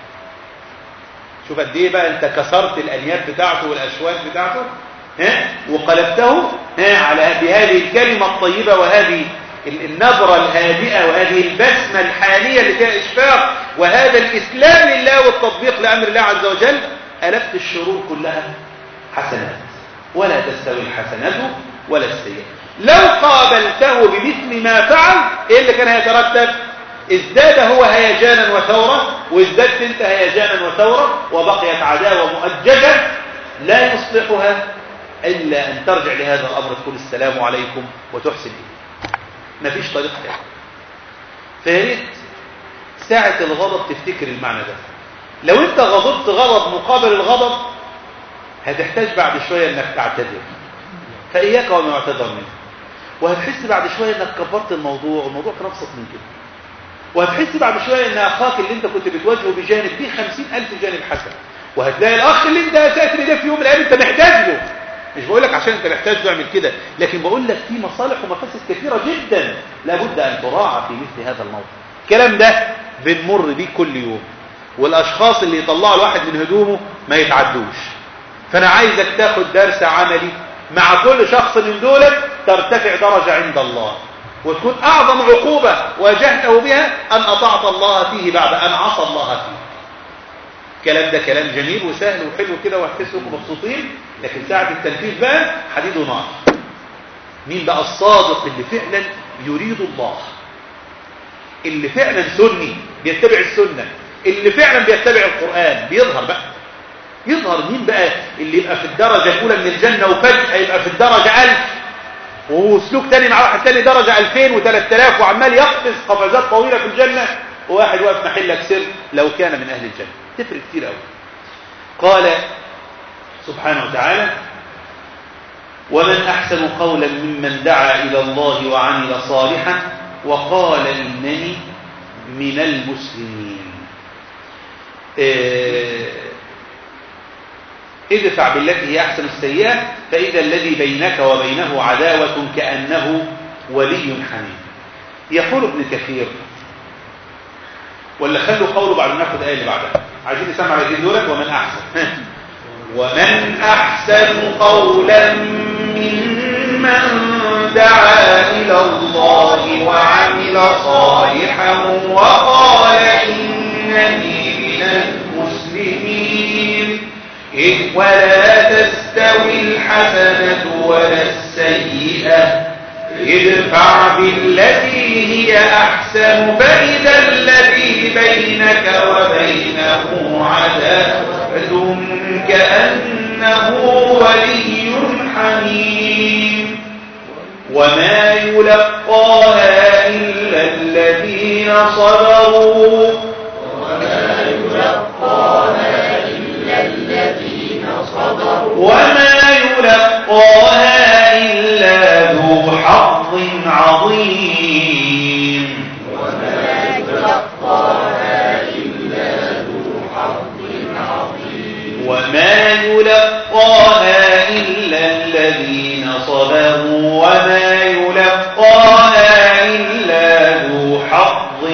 [SPEAKER 2] شوف قد ايه بقى انت كسرت الانياب بتاعته والاشواك بتاعته ها وقلبته ها على بهذه الكلمة الطيبة وهذه النبرة الهادئة وهذه البسمة الحانية اللي فيها إشفاق وهذا الإسلام لله والتطبيق لأمر الله عز وجل ألفت الشرور كلها حسنات ولا تستوي الحسنات ولا السيئة لو قابلته بمثل ما فعل ايه اللي كان هيترتب ازداد هو هيجانا وثورة وازدادت انت هيجانا وثورة وبقيت عداوة مؤججة لا يصلحها إلا أن ترجع لهذا الأمر تقول السلام عليكم وتحسن إليه مفيش طريق تاني فياريت ساعة الغضب تفتكر المعنى ده لو انت غضبت غضب مقابل الغضب هتحتاج بعد شوية انك تعتذر فإياك وما يعتذر منه وهتحس بعد شوية انك كبرت الموضوع والموضوع كان ابسط من كده وهتحس بعد شوية ان اخاك اللي انت كنت بتواجهه بجانب فيه خمسين الف جانب حسن وهتلاقي الاخ اللي انت اسأت ده في يوم من الايام انت محتاج له مش بقول لك عشان انت محتاج تعمل كده لكن بقول لك في مصالح ومفاسد كثيرة جدا لابد ان تراعى في مثل هذا الموضوع الكلام ده بنمر بيه كل يوم والاشخاص اللي يطلعوا الواحد من هدومه ما يتعدوش فانا عايزك تاخد درس عملي مع كل شخص من دولت ترتفع درجة عند الله وتكون اعظم عقوبة واجهته بها ان اطعت الله فيه بعد ان عصى الله فيه الكلام ده كلام جميل وسهل وحلو كده وهتحسوا مبسوطين لكن ساعة التنفيذ بقى حديد ونار مين بقى الصادق اللي فعلا يريد الله اللي فعلا سني بيتبع السنة اللي فعلا بيتبع القرآن بيظهر بقى يظهر مين بقى اللي يبقى في الدرجة الأولى من الجنة وفجأة يبقى في الدرجة ألف وسلوك تاني مع واحد تاني درجة ألفين وثلاث آلاف وعمال يقفز قفزات طويلة في الجنة وواحد واقف محلك سر لو كان من أهل الجنة تفرق كتير قوي قال سبحانه وتعالى ومن أحسن قولا ممن دعا إلى الله وعمل صالحا وقال إنني من المسلمين إيه ادفع بالتي هي أحسن السيئة فإذا الذي بينك وبينه عداوة كأنه ولي حميم يقول ابن كثير ولا خلوا قوله بعد ما ناخد الآية اللي بعدها عايزين نسمع الاثنين دولت ومن أحسن ومن أحسن قولا ممن دعا إلى الله وعمل صالحا وقال إنني من المسلمين إذ ولا تستوي الحسنة ولا السيئة ادفع بالتي هي أحسن فإذا الذي بينك وبينه عداوة كأنه ولي حميم وما يلقاها إلا الذين صبروا
[SPEAKER 3] وما يلقاها إلا الذين صبروا
[SPEAKER 2] وما يلقاها إلا ذو حظ عظيم
[SPEAKER 3] وما يلقاها إلا ذو حظ عظيم
[SPEAKER 2] وما يلقاها إلا الذين صبروا وما يلقاها إلا ذو حظ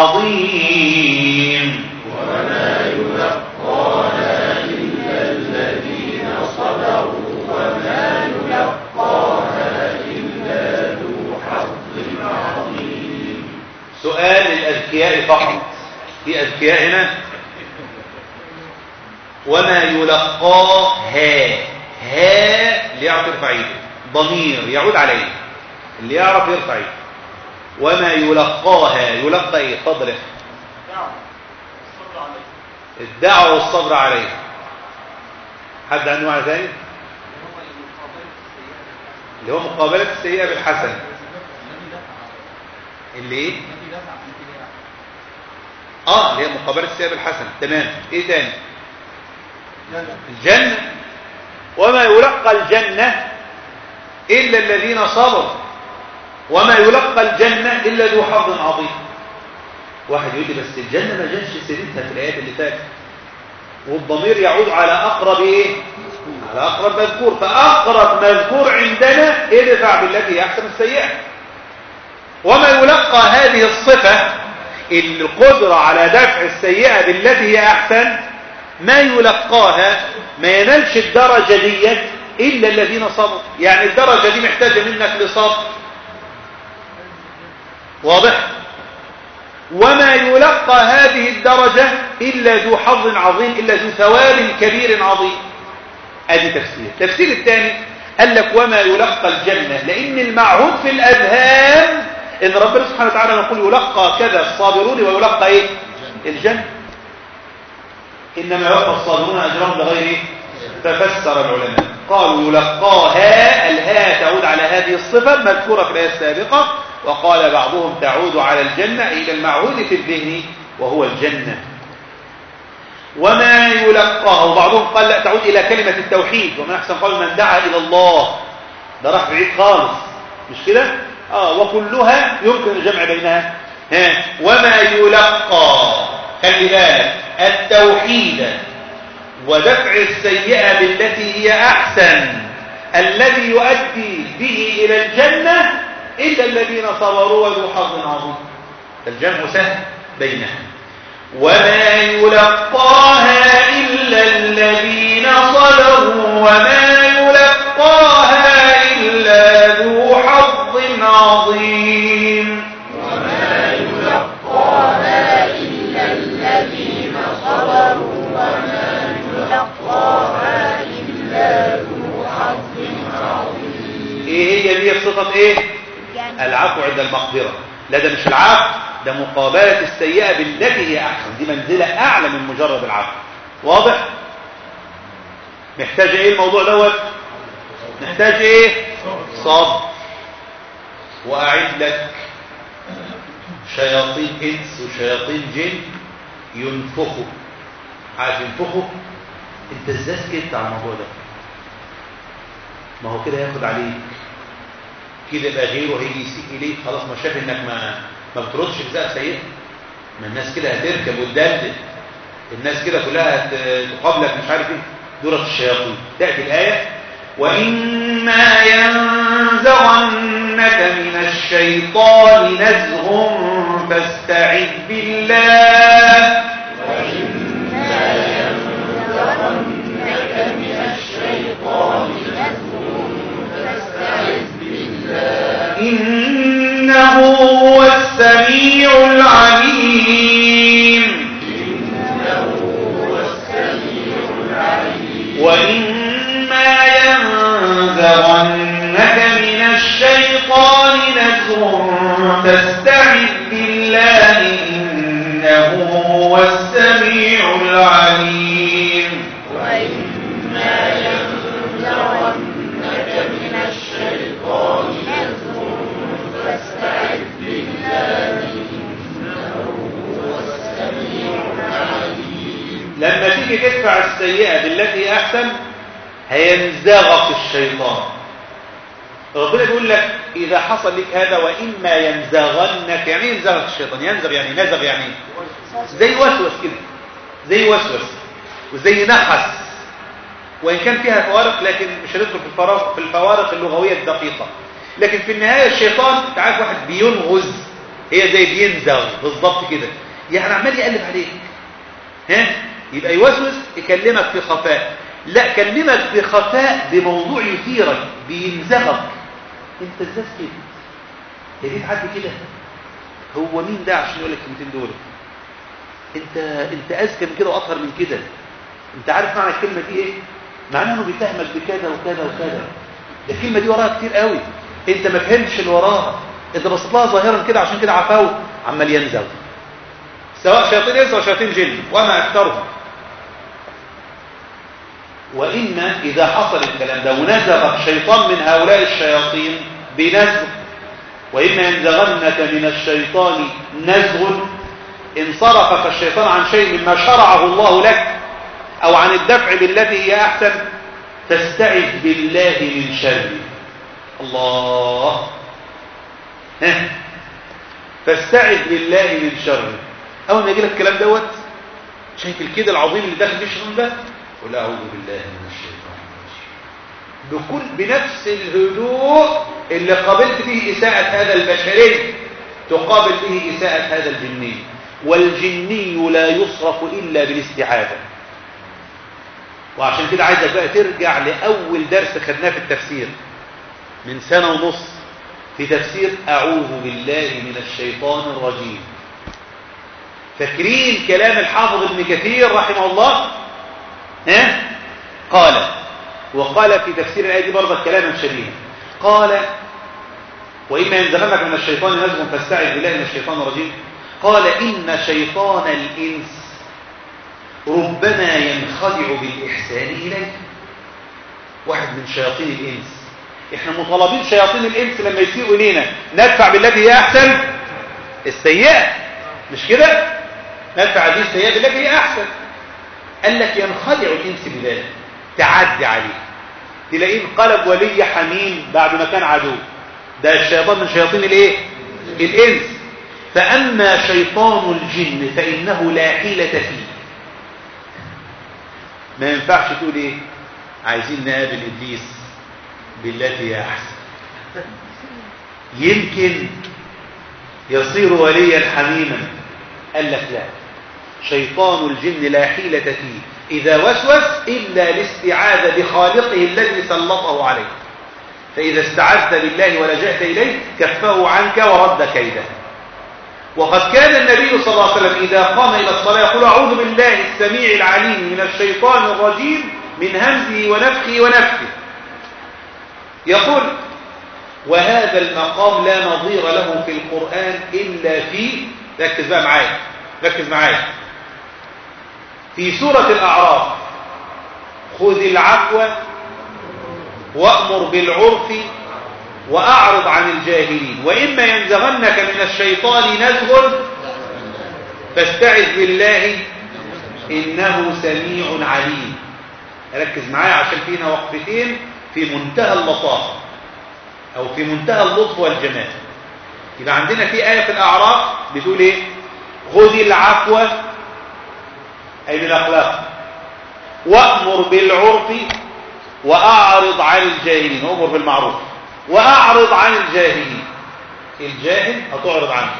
[SPEAKER 2] عظيم
[SPEAKER 3] وما يلقاها إلا الذين صبروا وما يلقاها إلا ذو حظ عظيم
[SPEAKER 2] سؤال الأذكياء فقط في أذكياء هنا وما يلقاها ها اللي يعرف يرفع ايده ضمير يعود عليه اللي يعرف يرفع ايده وما يلقاها يلقى ايه اتفضل يا أخي. الدعوة والصبر عليه حد عنده معنى ثاني اللي هو مقابلة السيئة بالحسنة اللي ايه اه اللي هي مقابلة السيئة بالحسنة تمام ايه تاني الجنة وما يلقى الجنة إلا الذين صبروا وما يلقى الجنة إلا ذو حظ عظيم واحد يقول لي بس الجنة ما جاتش سيرتها في الآيات اللي فاتت والضمير يعود على أقرب إيه؟ على أقرب مذكور فأقرب مذكور عندنا ادفع بالتي هي أحسن السيئة وما يلقى هذه الصفة القدرة على دفع السيئة بالتي هي أحسن ما يلقاها ما ينالش الدرجة دي إلا الذين صبروا يعني الدرجة دي محتاجة منك لصبر واضح وما يلقى هذه الدرجة إلا ذو حظ عظيم إلا ذو ثواب كبير عظيم ادي تفسير تفسير الثاني قال لك وما يلقى الجنة لأن المعهود في الأذهان إن ربنا سبحانه وتعالى يقول يلقى كذا الصابرون ويلقى إيه الجنة إنما يوفى الصابرون أجرهم بغير إيه؟ ففسر العلماء قالوا يلقاها الهاء تعود على هذه الصفة المذكورة في الآية السابقة وقال بعضهم تعود على الجنة إلى المعهود في الذهن وهو الجنة وما يلقاه وبعضهم قال لا تعود إلى كلمة التوحيد ومن أحسن قول من دعا إلى الله ده راح بعيد خالص مش كده آه وكلها يمكن الجمع بينها ها وما يلقى خلي بالك التوحيد ودفع السيئة بالتي هي أحسن الذي يؤدي به إلى الجنة إلا الذين صبروا وذو حظ عظيم الجمع سهل بينها وما يلقاها إلا الذين صبروا وما يلقاها إلا ذو حظ عظيم
[SPEAKER 3] وما يلقاها إلا الذين صبروا وما يلقاها إلا ذو حظ عظيم
[SPEAKER 2] ايه هي دي صفة ايه العفو عند المقدرة لا ده مش العفو ده مقابلة السيئة بالتي هي احسن دي منزلة اعلى من مجرد العفو واضح محتاج ايه الموضوع دوت محتاج ايه صبر واعد لك شياطين انس وشياطين جن ينفخوا عارف ينفخوا انت ازاي سكت على الموضوع ده ما هو كده ياخد عليك كده يبقى غيره هيجي يسيء اليك خلاص ما شاف انك ما ما بتردش بزاق سيئه ما الناس كده هتركب وتدلدل الناس كده كلها هت- تقابلك مش عارف ايه دورة الشياطين تأتي الآية وإما ينزغنك من الشيطان نزغ فاستعذ بالله
[SPEAKER 3] وإما ينزغنك من الشيطان نزغ فاستعذ بالله
[SPEAKER 2] إنه هو السميع العليم
[SPEAKER 3] إنه هو السميع العليم
[SPEAKER 2] وإما ينزغنك من الشيطان نزغ فاستعذ بالله إنه هو السميع العليم
[SPEAKER 3] وإما ينزغنك من الشيطان نزغ فاستعذ بالله إنه هو السميع العليم
[SPEAKER 2] لما تيجي تدفع السيئة بالتي هي أحسن هينزغك الشيطان ربنا بيقول لك إذا حصل لك هذا وإما ينزغنك يعني إيه ينزغك الشيطان ينزغ يعني إيه؟ نزغ يعني إيه؟ زي وسوس كده زي وسوس وزي نحس وإن كان فيها فوارق لكن مش هندخل في الفوارق في الفوارق اللغوية الدقيقة لكن في النهاية الشيطان انت عارف واحد بينغز هي زي بينزغ بالظبط كده يعني عمال يقلب عليك ها يبقى يوسوس يكلمك في خفاء لا كلمك بخفاء بموضوع يثيرك بينزغك انت ازاي كده يا ريت عدي كده هو مين ده عشان يقول لك الكلمتين دول انت انت اذكى من كده واطهر من كده انت عارف معنى الكلمه دي ايه معناها انه بيتهمك بكذا وكذا وكذا ده الكلمه دي وراها كتير قوي انت ما فهمتش اللي وراها انت بصيت لها ظاهرا كده عشان كده عفاوي عمال ينزل سواء شياطين انس او شياطين جن وما اكثرهم وإن إذا حصل الكلام ده ونزغ شيطان من هؤلاء الشياطين بنزغ وإما ينزغنك من الشيطان نزغ انصرفك الشيطان عن شيء مما شرعه الله لك أو عن الدفع بالتي هي أحسن فاستعذ بالله من شره الله ها فاستعذ بالله من شره أول ما يجي لك الكلام دوت شايف الكيد العظيم اللي داخل فيه الشيطان ده قل أعوذ بالله من الشيطان الرجيم بكل بنفس الهدوء اللي قابلت به إساءة هذا البشري تقابل به إساءة هذا الجني والجني لا يصرف إلا بالاستعاذة وعشان كده عايزك بقى ترجع لأول درس خدناه في التفسير من سنة ونص في تفسير أعوذ بالله من الشيطان الرجيم فاكرين كلام الحافظ ابن كثير رحمه الله ها قال وقال في تفسير الآية دي برضه كلاما شديدا قال وإما ينزغنك من الشيطان نزغ فاستعذ بالله من الشيطان الرجيم قال إن شيطان الإنس ربما ينخدع بالإحسان إليه واحد من شياطين الإنس احنا مطالبين شياطين الإنس لما يسيئوا إلينا ندفع بالتي هي أحسن السيئة مش كده ندفع هذه السيئة بالتي هي أحسن قال لك ينخدع الإنس بذلك تعدي عليه تلاقيه انقلب ولي حميم بعد ما كان عدو ده الشيطان من شياطين الايه الانس فاما شيطان الجن فانه لا حيله فيه ما ينفعش تقول ايه عايزين نقابل ابليس بالتي هي احسن يمكن يصير وليا حميما قال لك لا شيطان الجن لا حيلة فيه إذا وسوس إلا الاستعاذة بخالقه الذي سلطه عليه فإذا استعذت بالله ولجأت إليه كفه عنك ورد كيده وقد كان النبي صلى الله عليه وسلم إذا قام إلى الصلاة يقول أعوذ بالله السميع العليم من الشيطان الرجيم من همزه ونفخه ونفخه يقول وهذا المقام لا نظير له في القرآن إلا في ركز بقى معايا ركز معايا في سورة الأعراف خذ العفو وأمر بالعرف وأعرض عن الجاهلين وإما ينزغنك من الشيطان نزغ فاستعذ بالله إنه سميع عليم ركز معايا عشان فينا وقفتين في منتهى اللطافة أو في منتهى اللطف والجمال يبقى عندنا في آية في الأعراف بتقول إيه خذ العفو أي بالأخلاق وأمر بالعرف وأعرض عن الجاهلين أمر بالمعروف وأعرض عن الجاهلين الجاهل هتعرض عنه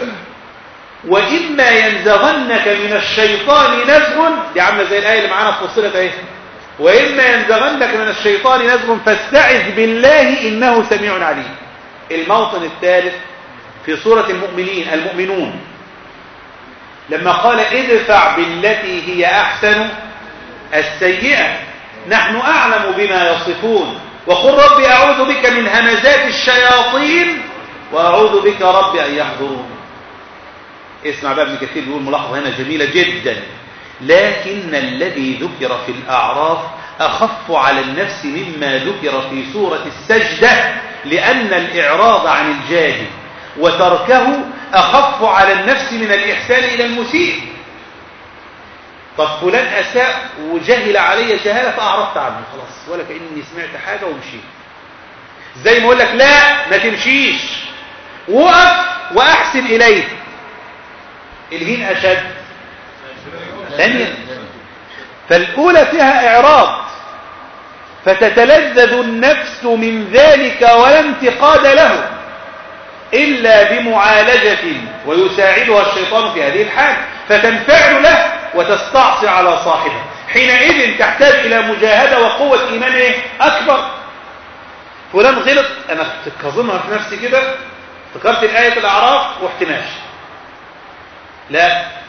[SPEAKER 2] وإما ينزغنك من الشيطان نزغ دي عاملة زي الآية اللي معانا في فصلت اهي وإما ينزغنك من الشيطان نزغ فاستعذ بالله إنه سميع عليم الموطن الثالث في سورة المؤمنين المؤمنون لما قال ادفع بالتي هي أحسن السيئة نحن أعلم بما يصفون وقل رب أعوذ بك من همزات الشياطين وأعوذ بك رب أن يحضرون اسمع بقى ابن كثير بيقول ملاحظة هنا جميلة جدا لكن الذي ذكر في الأعراف أخف على النفس مما ذكر في سورة السجدة لأن الإعراض عن الجاهل وتركه أخف على النفس من الإحسان إلى المسيء طب فلان أساء وجهل علي جهالة فأعرضت عنه خلاص ولا كأني سمعت حاجة ومشيت زي ما أقول لك لا ما تمشيش وقف وأحسن إليه الهين أشد ثانيا فالأولى فيها إعراض فتتلذذ النفس من ذلك ولا انتقاد له إلا بمعالجة ويساعدها الشيطان في هذه الحال فتنفعل له وتستعصي على صاحبه حينئذ تحتاج إلى مجاهدة وقوة إيمان إيه؟ أكبر فلان غلط أنا كظمها في نفسي كده فكرت الآية الأعراف واحت ماشي لا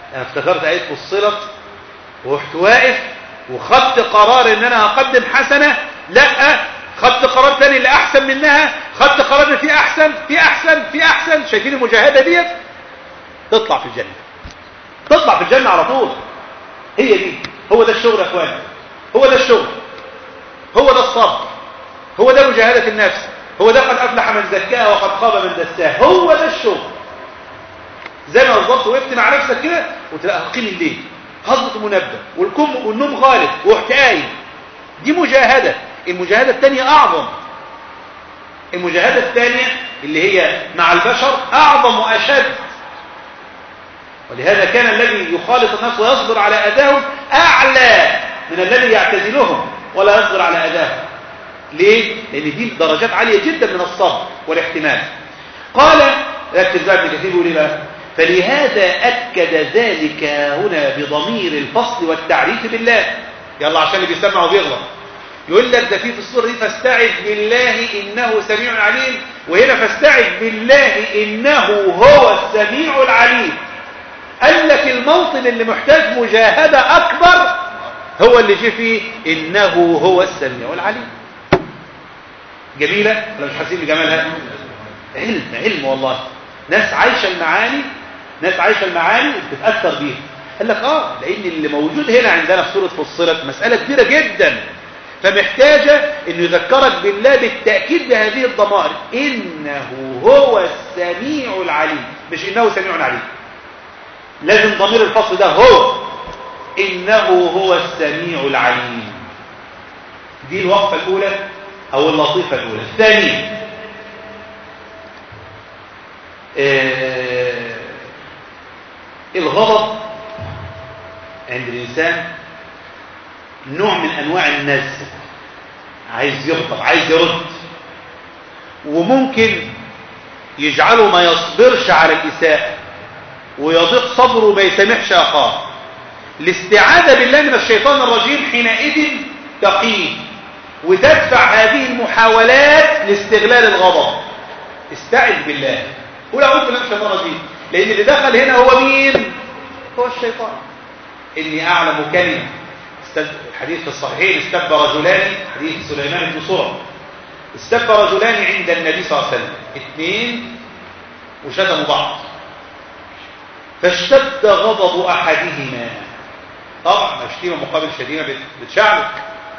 [SPEAKER 2] انا افتكرت آية فصلت ورحت واقف وخدت قرار ان انا هقدم حسنة لا خدت قرار تاني اللي احسن منها خدت قرار ان في احسن في احسن في احسن شايفين المجاهدة ديت تطلع في الجنة تطلع في الجنة على طول هي دي هو ده الشغل يا اخواني هو ده الشغل هو ده الصبر هو ده مجاهدة النفس هو ده قد أفلح من زكاها وقد خاب من دساها هو ده الشغل زي ما بالظبط وقفت مع نفسك كده وتلاقي هقيم الليل هظبط المنبه والكم والنوم غالب ورحت قايم دي مجاهدة المجاهدة الثانية أعظم المجاهدة الثانية اللي هي مع البشر أعظم وأشد ولهذا كان الذي يخالط الناس ويصبر على أذاهم أعلى من الذي يعتزلهم ولا يصبر على أذاهم ليه؟ لأن دي درجات عالية جدا من الصبر والاحتمال قال ركز بقى ابن كثير يقول ايه بقى فلهذا أكد ذلك هنا بضمير الفصل والتعريف بالله يلا عشان اللي بيسمع وبيغلط يقول لك ده في في الصورة دي فاستعذ بالله إنه سميع عليم وهنا فاستعذ بالله إنه هو السميع العليم قال لك الموطن اللي محتاج مجاهدة أكبر هو اللي جه فيه إنه هو السميع العليم جميلة ولا مش حاسين بجمالها علم علم والله ناس عايشة المعاني ناس عايشة المعاني وبتتأثر بيها قال لك اه لأن اللي موجود هنا عندنا في سورة فصلت مسألة كبيرة جدا فمحتاجة انه يذكرك بالله بالتأكيد بهذه الضمائر إنه هو السميع العليم مش إنه سميع عليم لازم ضمير الفصل ده هو إنه هو السميع العليم دي الوقفة الأولى أو اللطيفة الأولى الثانية آه الغضب عند الإنسان نوع من أنواع النزع عايز يغضب عايز يرد وممكن يجعله ما يصبرش على الإساءة ويضيق صبره وما يسامحش أخاه الاستعاذة بالله من الشيطان الرجيم حينئذ تقيه وتدفع هذه المحاولات لاستغلال الغضب استعذ بالله قول اعوذ بالله من الشيطان الرجيم لان اللي دخل هنا هو مين هو الشيطان اني اعلم كلمه الحديث في الصحيحين استب رجلان حديث سليمان بن سرع استب رجلان عند النبي صلى الله عليه وسلم اثنين وشتموا بعض فاشتد غضب احدهما طبعا شتيمه مقابل شتيمه بتشعلك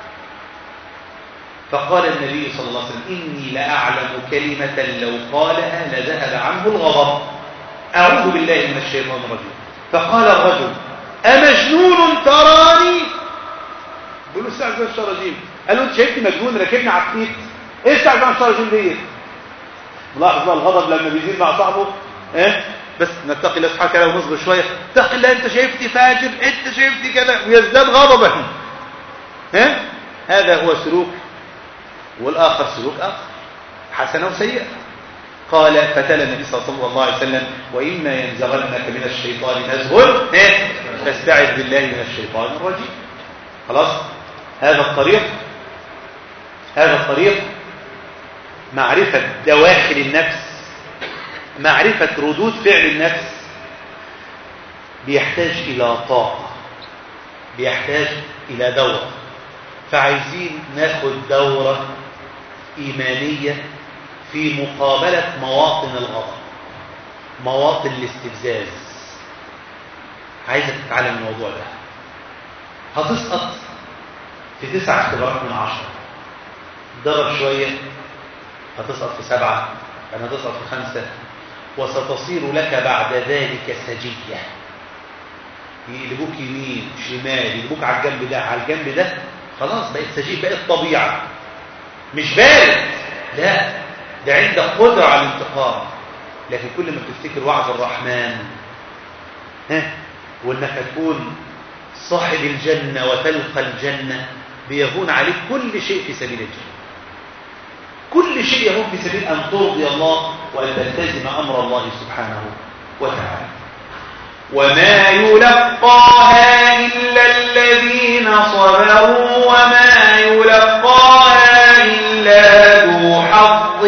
[SPEAKER 2] فقال النبي صلى الله عليه وسلم إني لأعلم كلمة لو قالها لذهب عنه الغضب أعوذ بالله من الشيطان الرجيم فقال الرجل أمجنون تراني بيقول له استعذ من الشيطان الرجيم قال له انت شايفني مجنون راكبني عفريت ايه استعذ من الشيطان الرجيم ديت ملاحظ بقى الغضب لما بيزيد مع صاحبه ايه بس نتقي الله سبحانه وتعالى ونصبر شويه اتقي الله انت شايفتني فاجر انت شايفتني كذا ويزداد غضبا ها هذا هو سلوك والآخر سلوك آخر حسنة وسيئة قال فتلا النبي صلى الله عليه وسلم وإما ينزغنك من الشيطان نزغ فاستعذ بالله من الشيطان الرجيم خلاص هذا الطريق هذا الطريق معرفة دواخل النفس معرفة ردود فعل النفس بيحتاج إلى طاقة بيحتاج إلى دورة فعايزين ناخد دورة إيمانية في مقابلة مواطن الغضب مواطن الاستفزاز عايزة تتعلم الموضوع ده هتسقط في تسع اختبارات من عشرة ضرب شوية هتسقط في سبعة يعني هتسقط في خمسة وستصير لك بعد ذلك سجية يقلبوك يمين شمال يقلبوك على الجنب ده على الجنب ده خلاص بقت سجيه بقت طبيعة مش بارد لا ده عندك قدرة على الانتقام لكن كل ما بتفتكر وعد الرحمن ها وانك هتكون صاحب الجنة وتلقى الجنة بيهون عليك كل شيء في سبيل الجنة كل شيء يهون في سبيل أن ترضي الله وأن تلتزم أمر الله سبحانه وتعالى وما يلقاها إلا الذين صبروا وما يلقاها إلا ذو حظ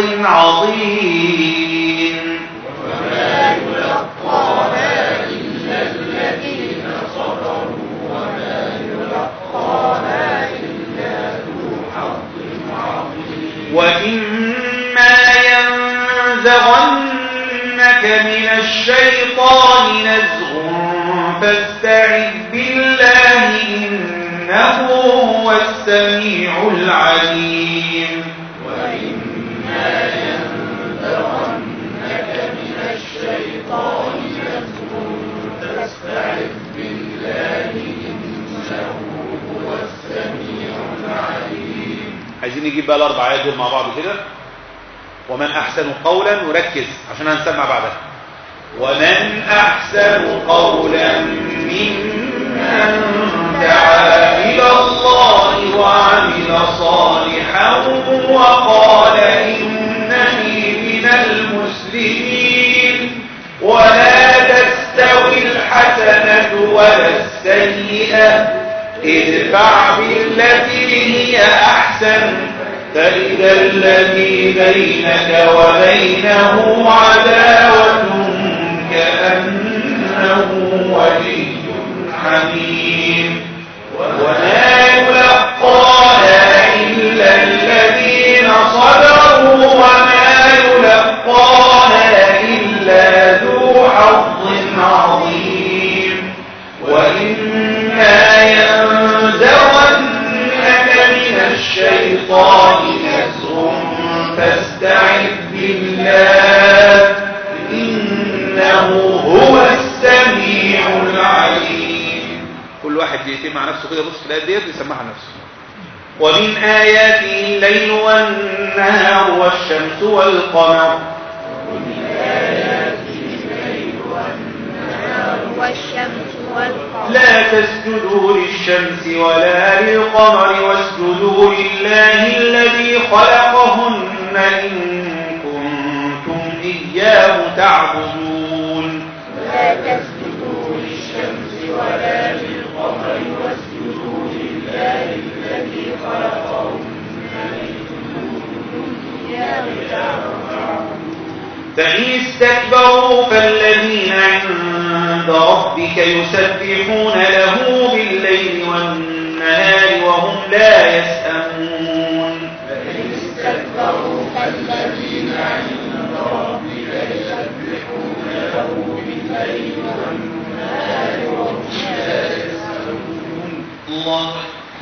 [SPEAKER 2] عظيم
[SPEAKER 3] وما يلقاها إلا الذين
[SPEAKER 2] ينزغنك من الشيطان نزغ فاستعذ بالله إنه هو السميع العليم
[SPEAKER 3] وإما ينزغنك من الشيطان نزغ فاستعذ بالله إنه هو السميع العليم
[SPEAKER 2] عايزين نجيب بقى الأربع آيات دول مع بعض كده ومن أحسن قولا وركز عشان هنسمع بعدها ومن أحسن قولا ممن دعا إلى الله وعمل صالحا وقال إنني من المسلمين ولا تستوي الحسنة ولا السيئة ادفع بالتي هي أحسن فإذا الذي بينك وبينه عداوة كأنه ولي حميم وما يلقاها إلا الذين صبروا وما يلقاها إلا ذو حظ عظيم وإما ينزغنك من الشيطان نزغ فاستعذ بالله إنه هو السميع العليم كل واحد يتم مع نفسه كده بص في الآيات ديت ويسمعها لنفسه ومن آياته الليل والنهار والشمس والقمر
[SPEAKER 3] والشمس والقمر
[SPEAKER 2] لا تسجدوا للشمس ولا للقمر واسجدوا لله الذي خلقهن إن كنتم إياه تعبدون
[SPEAKER 3] لا تسجدوا للشمس ولا للقمر واسجدوا لله الذي خلقهن إن كنتم إياه تعبدون
[SPEAKER 2] فإن استكبروا فالذين عند ربك يسبحون له بالليل والنهار وهم لا يسأمون
[SPEAKER 3] فإن استكبروا فالذين عند ربك يسبحون له بالليل والنهار وهم لا يسأمون
[SPEAKER 2] الله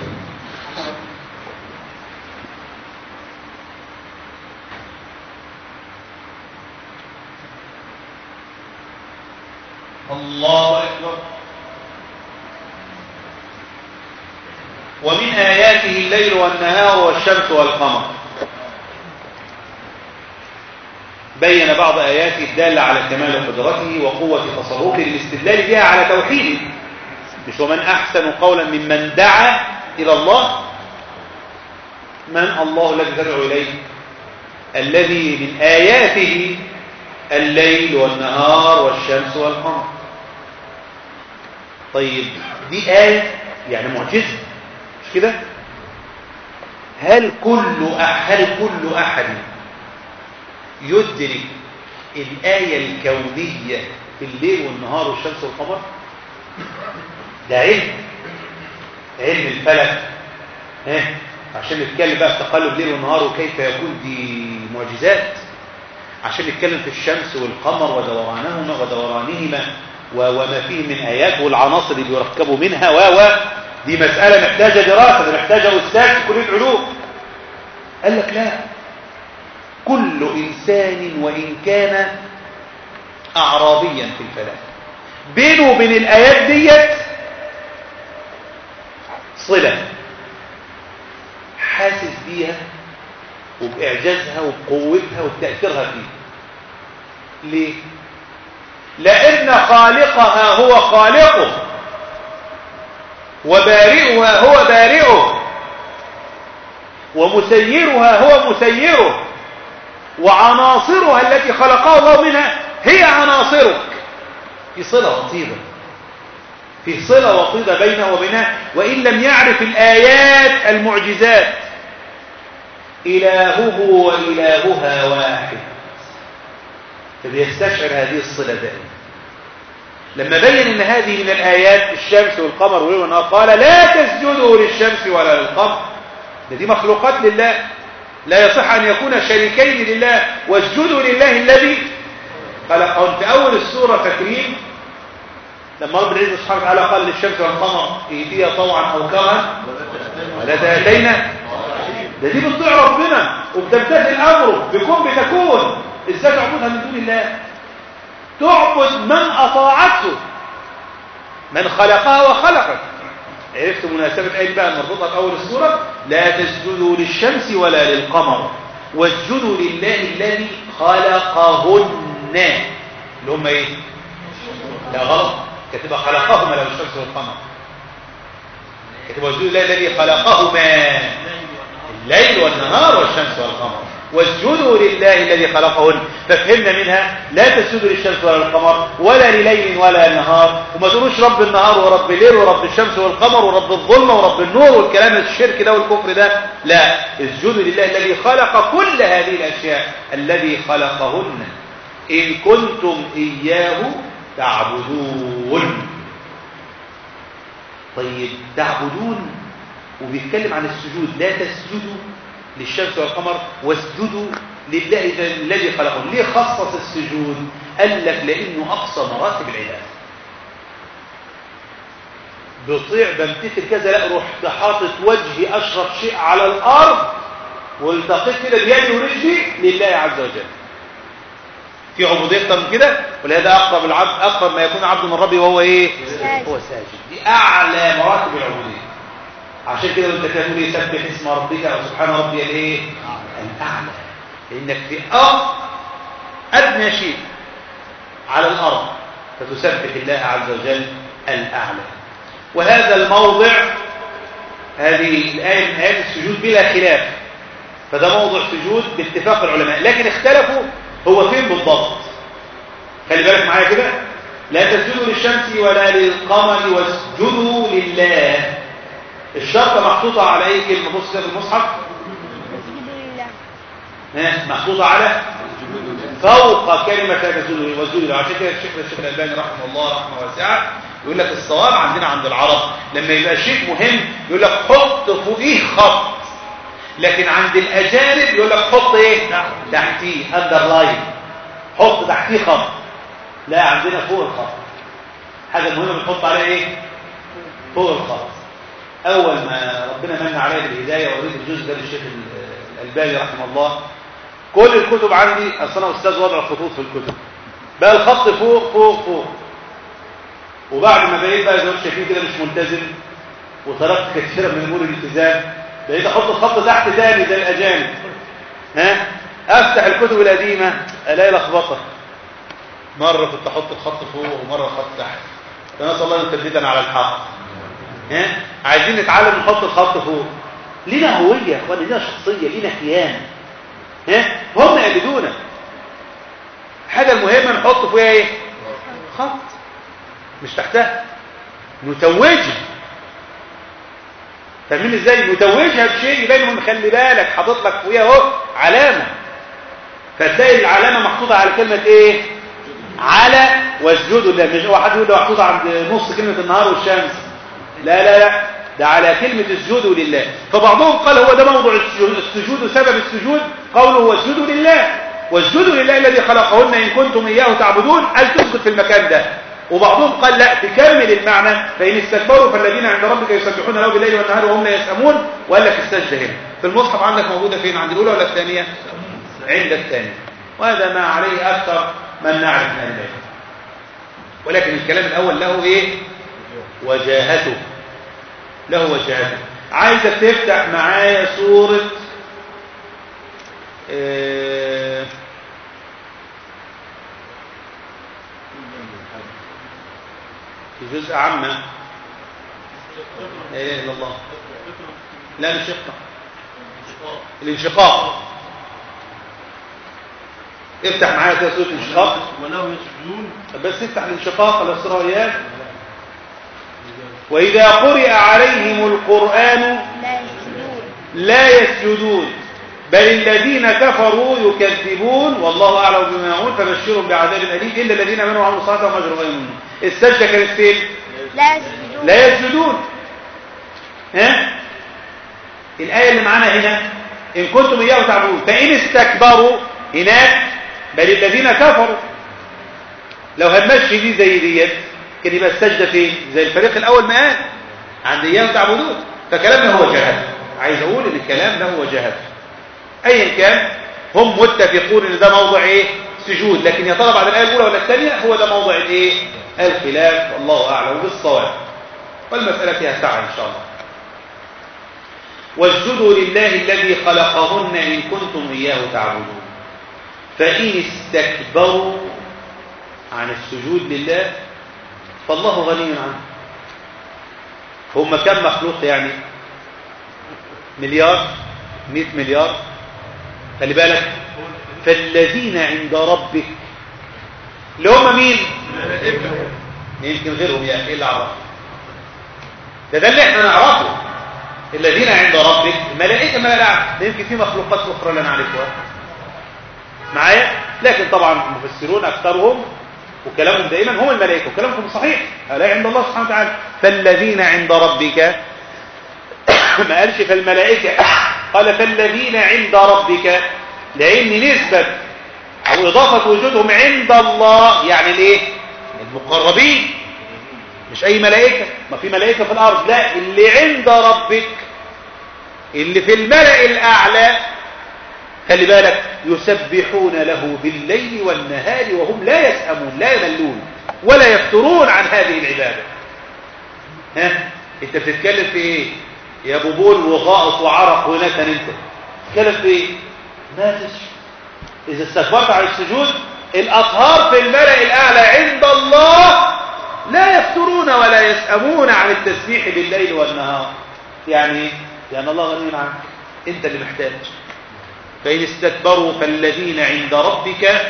[SPEAKER 2] الله أكبر ومن آياته الليل والنهار والشمس والقمر بين بعض آياته الدالة على كمال قدرته وقوة تصرفه للاستدلال بها على توحيده مش ومن أحسن قولا ممن دعا إلى الله من الله الذي تدعو إليه الذي من آياته الليل والنهار والشمس والقمر طيب دي آية يعني معجزة مش كده هل كل أح هل كل أحد يدرك الآية الكونية في الليل والنهار والشمس والقمر ده علم علم الفلك ها عشان نتكلم بقى في تقلب الليل والنهار وكيف يكون دي معجزات عشان نتكلم في الشمس والقمر ودورانهما ودورانهما وما فيه من آيات والعناصر اللي يركبوا منها و و دي مسألة محتاجة دراسة محتاجة أستاذ في كلية علوم قال لك لا كل إنسان وإن كان أعرابيا في الفلاح بينه وبين الآيات ديت صلة حاسس بيها وبإعجازها وبقوتها وبتأثيرها فيه ليه؟ لأن خالقها هو خالقه وبارئها هو بارئه ومسيرها هو مسيره وعناصرها التي خلقها الله منها هي عناصرك في صلة وطيدة في صلة وطيدة بينه وبينها وإن لم يعرف الآيات المعجزات إلهه وإلهها واحد فبيستشعر هذه الصلة دائما لما بين ان هذه من الآيات الشمس والقمر والنهار قال لا تسجدوا للشمس ولا للقمر ده دي مخلوقات لله لا يصح أن يكون شريكين لله واسجدوا لله الذي خلقهم في أول السورة فاكرين لما رب العزة سبحانه وتعالى قال للشمس والقمر ائتيا طوعا أو كرها ولا تأتينا ده دي بتطيع ربنا وبتمتثل أمره بكون بتكون ازاي تعبدها من دون الله تعبد من أطاعته من خلقها وخلقك عرفت مناسبة أين بقى المربوطة في أول السورة لا تسجدوا للشمس ولا للقمر واسجدوا لله الذي خلقهن اللي هم ايه لا غلط كتبها خلقهما لو الشمس والقمر كتبها واسجدوا لله الذي خلقهما الليل والنهار والشمس والقمر واسجدوا لله الذي خلقهن ففهمنا منها لا تسجدوا للشمس ولا للقمر ولا لليل ولا نهار وما تقولوش رب النهار ورب الليل ورب الشمس والقمر ورب الظلمة ورب النور والكلام الشرك ده والكفر ده لا اسجدوا لله الذي خلق كل هذه الأشياء الذي خلقهن إن كنتم إياه تعبدون طيب تعبدون وبيتكلم عن السجود لا تسجدوا للشمس والقمر واسجدوا لله الذي خلقهم ليه خصص السجود قال لك لانه اقصى مراتب العباده بطيع بمتثل كذا لا رحت حاطط وجهي اشرف شيء على الارض والتقيت كده بيدي ورجلي لله عز وجل في عبوديه اكتر من كده ولهذا اقرب العبد اقرب ما يكون عبد من ربي وهو ايه هو ساجد دي اعلى مراتب العبوديه عشان كده انت كده تقول ايه سبح اسم ربك او سبحان ربي الايه الاعلى لانك في ارض ادنى شيء على الارض فتسبح الله عز وجل الاعلى وهذا الموضع هذه الايه من ايات السجود بلا خلاف فده موضع سجود باتفاق العلماء لكن اختلفوا هو فين بالضبط خلي بالك معايا كده لا تسجدوا للشمس ولا للقمر واسجدوا لله الشرطة محطوطة على اي كلمة بص كده في المصحف ها محطوطة على فوق كلمة لا تزول وزول عشان كده الشيخ الشيخ الألباني رحمه الله رحمه واسعة يقول لك الصواب عندنا عند العرب لما يبقى شيء مهم يقول لك حط فوقيه خط لكن عند الأجانب يقول لك حط ايه تحتيه اندرلاين حط تحتيه خط لا عندنا فوق الخط حاجة مهمة بنحط عليها ايه فوق الخط أول ما ربنا من علي بالهداية وأريد الجزء ده للشيخ الألباني رحمه الله كل الكتب عندي أصل أنا أستاذ وضع خطوط في الكتب بقى الخط فوق فوق فوق وبعد ما بقيت بقى زي ما شايفين كده مش ملتزم وتركت كثيرا من أمور الالتزام بقيت أحط الخط تحت تاني زي الأجانب ها أفتح الكتب القديمة ألاقي لخبطة مرة كنت أحط الخط فوق ومرة الخط تحت فنسأل الله أن تثبتنا على الحق ها عايزين نتعلم نحط الخط فوق لينا هويه يا اخوان لينا شخصيه لينا كيان ها هم يقلدونا حاجه المهمه نحط فيها ايه خط مش تحتها نتوجها فاهمين ازاي نتوجها بشيء يبين من خلي بالك حاطط لك فوقيها اهو علامه فتلاقي العلامه محطوطه على كلمه ايه على واسجدوا لله مش هو حد يقول ده محطوطه عند نص كلمه النهار والشمس لا لا لا ده على كلمة اسجدوا لله فبعضهم قال هو ده موضوع السجود وسبب السجود قوله واسجدوا لله واسجدوا لله الذي خلقهن إن كنتم إياه تعبدون قال تسجد في المكان ده وبعضهم قال لا تكمل المعنى فإن استكبروا فالذين عند ربك يسبحون له بالليل والنهار وهم لا يسأمون وقال لك السجدة هنا في المصحف عندك موجودة فين عند الأولى ولا الثانية عند الثانية وهذا ما عليه أكثر من نعرف من البيت ولكن الكلام الأول له إيه وجاهته له وجهته عايزك تفتح معايا سورة اه في جزء عامة لا اله الا الله لا مش يقطع الانشقاق افتح معايا كده سورة الانشقاق
[SPEAKER 3] ولو يسجدون
[SPEAKER 2] بس افتح الانشقاق الاسرائيات وإذا قرئ عليهم القرآن
[SPEAKER 4] لا يسجدون
[SPEAKER 2] لا يسجدون بل الذين كفروا يكذبون والله أعلم بما يعملون فبشرهم بعذاب أليم إلا الذين آمنوا وعملوا الصالحات وهم أجر غير ممنون السجدة كانت فين؟
[SPEAKER 4] لا يسجدون
[SPEAKER 2] لا يسجدون ها؟ الآية اللي معانا هنا إن كنتم إياه تعبدون فإن استكبروا هناك بل الذين كفروا لو هنمشي دي زي ديت كان يبقى السجدة فين زي الفريق الأول ما قال عند إياه تعبدون فكلامنا هو جهل عايز أقول إن الكلام ده هو جهل أيا كان هم متفقون إن ده موضع إيه سجود لكن يا ترى بعد الآية الأولى ولا الثانية هو ده موضع الإيه الخلاف والله أعلم بالصواب والمسألة فيها ساعة إن شاء الله واسجدوا لله الذي خلقهن إن كنتم إياه تعبدون فإن استكبروا عن السجود لله فالله غني عنه هم كم مخلوق يعني مليار مئة مليار خلي بالك فالذين عند ربك اللي هم مين يمكن غيرهم يا اخي اللي عرفه ده ده اللي احنا نعرفه الذين عند ربك الملائكه ما لا ده يمكن في مخلوقات اخرى لا نعرفها معايا لكن طبعا المفسرون اكثرهم وكلامهم دائما هم الملائكه وكلامكم صحيح الا عند الله سبحانه وتعالى فالذين عند ربك ما قالش فالملائكه قال فالذين عند ربك لان نسبه او اضافه وجودهم عند الله يعني الايه المقربين مش اي ملائكه ما في ملائكه في الارض لا اللي عند ربك اللي في الملأ الاعلى خلي بالك يسبحون له بالليل والنهار وهم لا يسأمون لا يملون ولا يفترون عن هذه العبادة ها انت بتتكلم في ايه يا ببول وغائط وعرق ونتن انت بتتكلم في ايه ما تشفى اذا استكبرت عن السجود الاطهار في الملأ الاعلى عند الله لا يفترون ولا يسأمون عن التسبيح بالليل والنهار يعني لأن الله غني عنك انت اللي محتاج فإن استكبروا فالذين عند ربك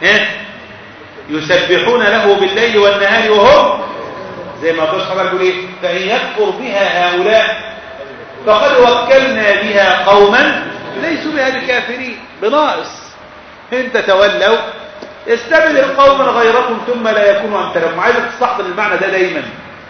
[SPEAKER 2] يسبحون له بالليل والنهار وهم زي ما قال صحابه يقول ايه فإن يكفر بها هؤلاء فقد وكلنا بها قوما ليسوا بها بكافرين بناقص انت تولوا استبدل قوما غيركم ثم لا يكونوا امثالكم عايزك تستحضر المعنى ده دايما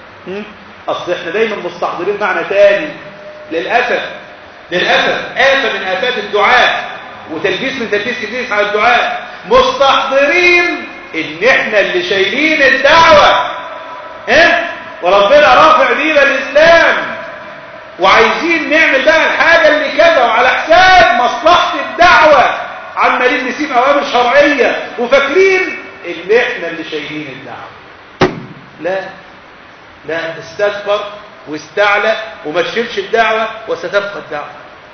[SPEAKER 2] اصل احنا دايما مستحضرين معنى تاني للاسف للأسف آفة من آفات الدعاء وتلبيس من تلبيس إبليس على الدعاء مستحضرين إن إحنا اللي شايلين الدعوة ها وربنا رافع بينا الإسلام وعايزين نعمل بقى الحاجة اللي كذا وعلى حساب مصلحة الدعوة عمالين نسيب أوامر شرعية وفاكرين إن إحنا اللي شايلين الدعوة لا لا استكبر واستعلى وما تشيلش الدعوة وستبقى الدعوة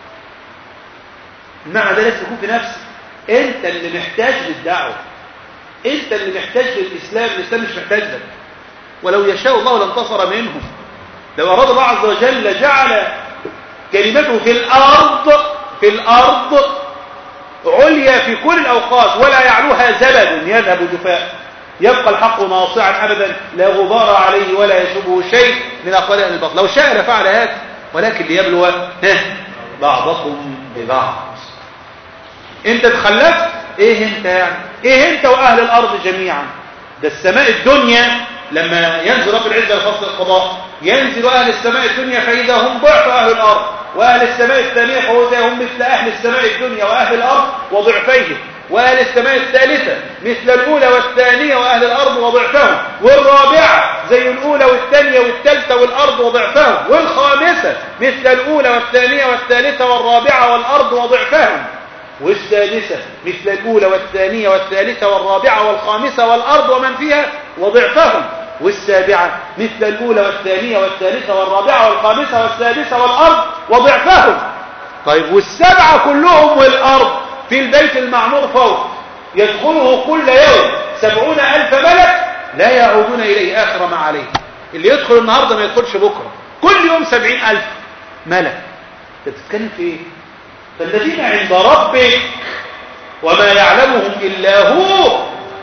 [SPEAKER 2] المعنى ده لازم يكون في نفسك انت اللي محتاج للدعوة انت اللي محتاج للإسلام الإسلام مش محتاج لك ولو يشاء الله لانتصر منهم لو أراد الله عز وجل جعل كلمته في الأرض في الأرض عليا في كل الأوقات ولا يعلوها زبد يذهب جفاء يبقى الحق ناصعا أبدا لا غبار عليه ولا يشبه شيء من أقوال أهل الباطل لو شاء لفعل هذا ولكن ليبلو بعضكم ببعض انت تخلفت ايه انت يعني ايه انت واهل الارض جميعا ده السماء الدنيا لما ينزل رب العزة لفصل القضاء ينزل اهل السماء الدنيا فاذا هم ضعف اهل الارض واهل السماء الثانية فاذا هم مثل اهل السماء الدنيا واهل الارض وضعفيهم وأهل السماء الثالثة مثل الأولى والثانية وأهل الأرض وضعفهم والرابعة زي الأولى والثانية والثالثة والأرض وضعفهم والخامسة مثل الأولى والثانية والثالثة والرابعة والأرض وضعفهم والسادسة مثل الأولى والثانية والثالثة والرابعة والخامسة والأرض ومن فيها وضعفهم والسابعة مثل الأولى والثانية والثالثة والرابعة والخامسة والسادسة والأرض وضعفهم طيب والسبعة كلهم والأرض في البيت المعمور فوق يدخله كل يوم سبعون ألف ملك لا يعودون إليه آخر ما عليه اللي يدخل النهاردة ما يدخلش بكرة كل يوم سبعين ألف ملك انت بتتكلم في ايه فالذين عند ربك وما يعلمهم إلا هو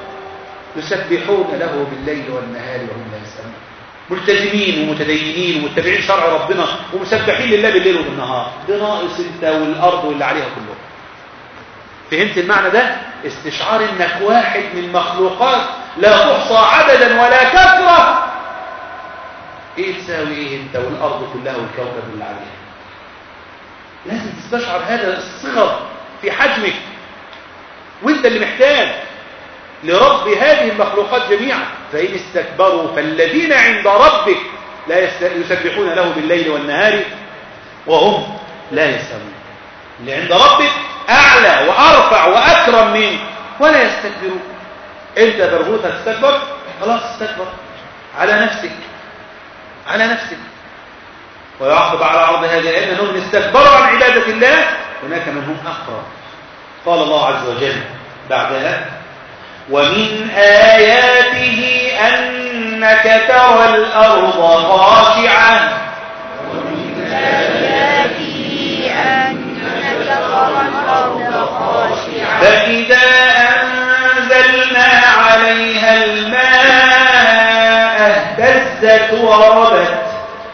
[SPEAKER 2] يسبحون له بالليل والنهار وهم لا يسألون ملتزمين ومتدينين ومتبعين شرع ربنا ومسبحين لله بالليل وبالنهار ده ناقص انت والأرض واللي عليها كلهم فهمت المعنى ده استشعار انك واحد من مخلوقات لا تحصى عددا ولا كثرة ايه تساوي ايه انت والارض كلها والكوكب اللي عليها لازم تستشعر هذا الصغر في حجمك وانت اللي محتاج لرب هذه المخلوقات جميعا فإن استكبروا فالذين عند ربك لا يسبحون له بالليل والنهار وهم لا يسألون اللي عند ربك أعلى وأرفع وأكرم منك ولا يستكبرون انت برغوث هتستكبر خلاص استكبر على نفسك على نفسك ويعقب على عرض هذه الآية أنهم استكبروا عن عبادة الله هناك من هم أقرب قال الله عز وجل بعدها ومن آياته أنك ترى الأرض خاشعة
[SPEAKER 4] ومن آياته أنك ترى الأرض خاشعة
[SPEAKER 2] فإذا أنزلنا عليها الماء اهتزت وربت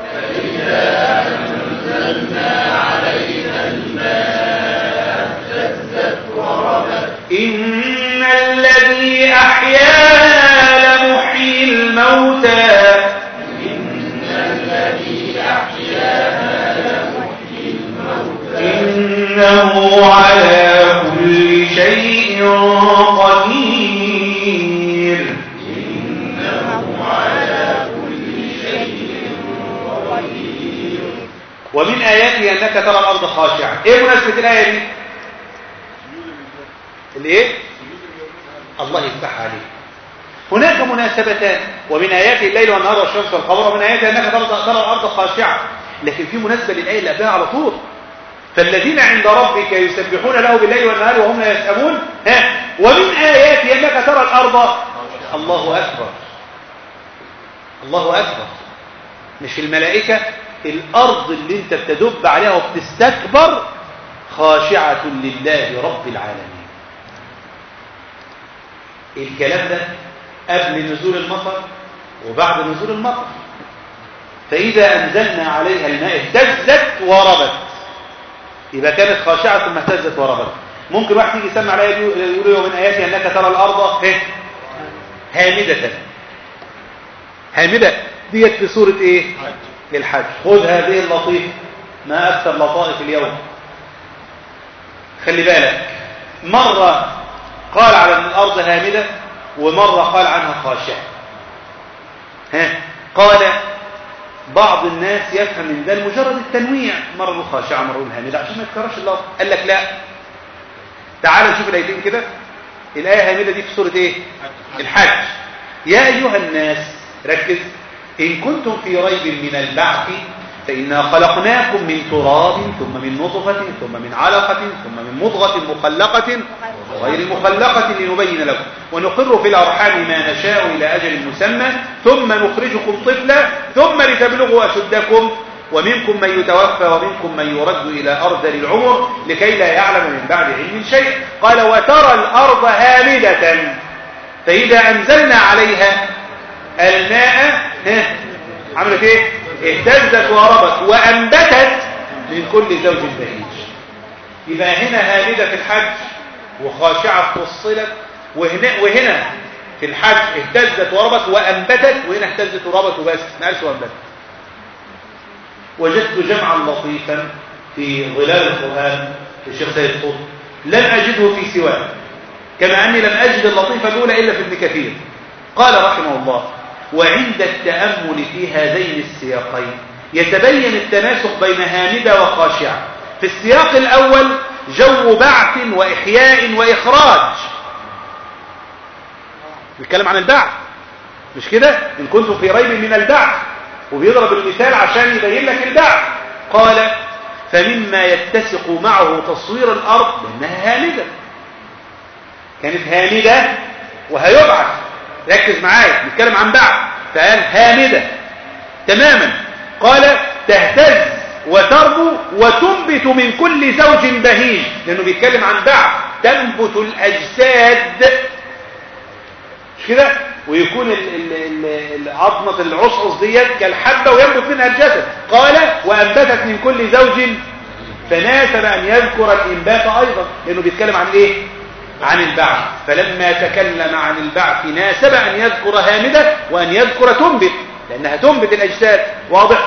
[SPEAKER 2] إن الذي أحيانا لمحيي الموتى إنه على كل شيء قدير ومن آياته أنك ترى الأرض خاشعة إيه مناسبة الآية دي؟ الايه الله يفتح عليه هناك مناسبتان ومن آيات الليل والنهار والشمس والقمر ومن آيات أنك ترى ترى الأرض خاشعة لكن في مناسبة للآية اللي قبلها على طول فالذين عند ربك يسبحون له بالليل والنهار وهم لا يسأمون ها ومن آيات أنك ترى الأرض الله أكبر الله أكبر مش الملائكة الأرض اللي انت بتدب عليها وبتستكبر خاشعة لله رب العالمين الكلام ده قبل نزول المطر وبعد نزول المطر فإذا أنزلنا عليها الماء اهتزت وربت يبقى كانت خاشعة ثم اهتزت وربت ممكن واحد يجي يسمع عليها يقول له من آياتي أنك ترى الأرض إيه؟ هامدة هامدة ديت في سورة إيه للحج خذ هذه اللطيفة ما أكثر لطائف اليوم خلي بالك مرة قال على أن الأرض هامدة ومرة قال عنها خاشعة ها قال بعض الناس يفهم من ده مجرد التنويع مرة نقول خاشعة مرة نقول هامدة عشان ما يتكررش اللفظ قال لك لا تعال نشوف الايتين كده الآية هامدة دي في سورة ايه الحج يا أيها الناس ركز إن كنتم في ريب من البعث فإنا خلقناكم من تراب ثم من نطفة ثم من علقة ثم من مضغة مخلقة غير مخلقة لنبين لكم ونقر في الأرحام ما نشاء إلى أجل مسمى ثم نخرجكم طفلا ثم لتبلغوا أشدكم ومنكم من يتوفى ومنكم من يرد إلى أرذل العمر لكي لا يعلم من بعد علم شيء قال وترى الأرض هامدة فإذا أنزلنا عليها الماء عملت ايه اهتزت وربت وأنبتت من كل زوج بهيج يبقى هنا هامدة في الحج وخاشعة فصلت وهنا, وهنا في الحج اهتزت وربت وأنبتت وهنا اهتزت وربت وبس ما قالش وأنبتت وجدت جمعا لطيفا في ظلال القرآن للشيخ سيد قطب لم أجده في سواه كما أني لم أجد اللطيفة الأولى إلا في ابن كثير قال رحمه الله وعند التأمل في هذين السياقين يتبين التناسق بين هامدة وخاشعة في السياق الأول جو بعث وإحياء وإخراج بيتكلم عن البعث مش كده إن كنتم في ريب من البعث وبيضرب المثال عشان يبين لك البعث قال فمما يتسق معه تصوير الأرض لأنها هامدة كانت هامدة وهيبعث ركز معايا نتكلم عن بعث فقال هامدة تماما قال تهتز وتربو وتنبت من كل زوج بهيج لأنه بيتكلم عن بعث تنبت الأجساد مش كده ويكون عظمة العصعص ديت كالحبة وينبت منها الجسد قال وأنبتت من كل زوج فناسب أن يذكر الإنبات أيضا لأنه بيتكلم عن إيه عن البعث فلما تكلم عن البعث ناسب أن يذكر هامدة وأن يذكر تنبت لأنها تنبت الأجساد واضح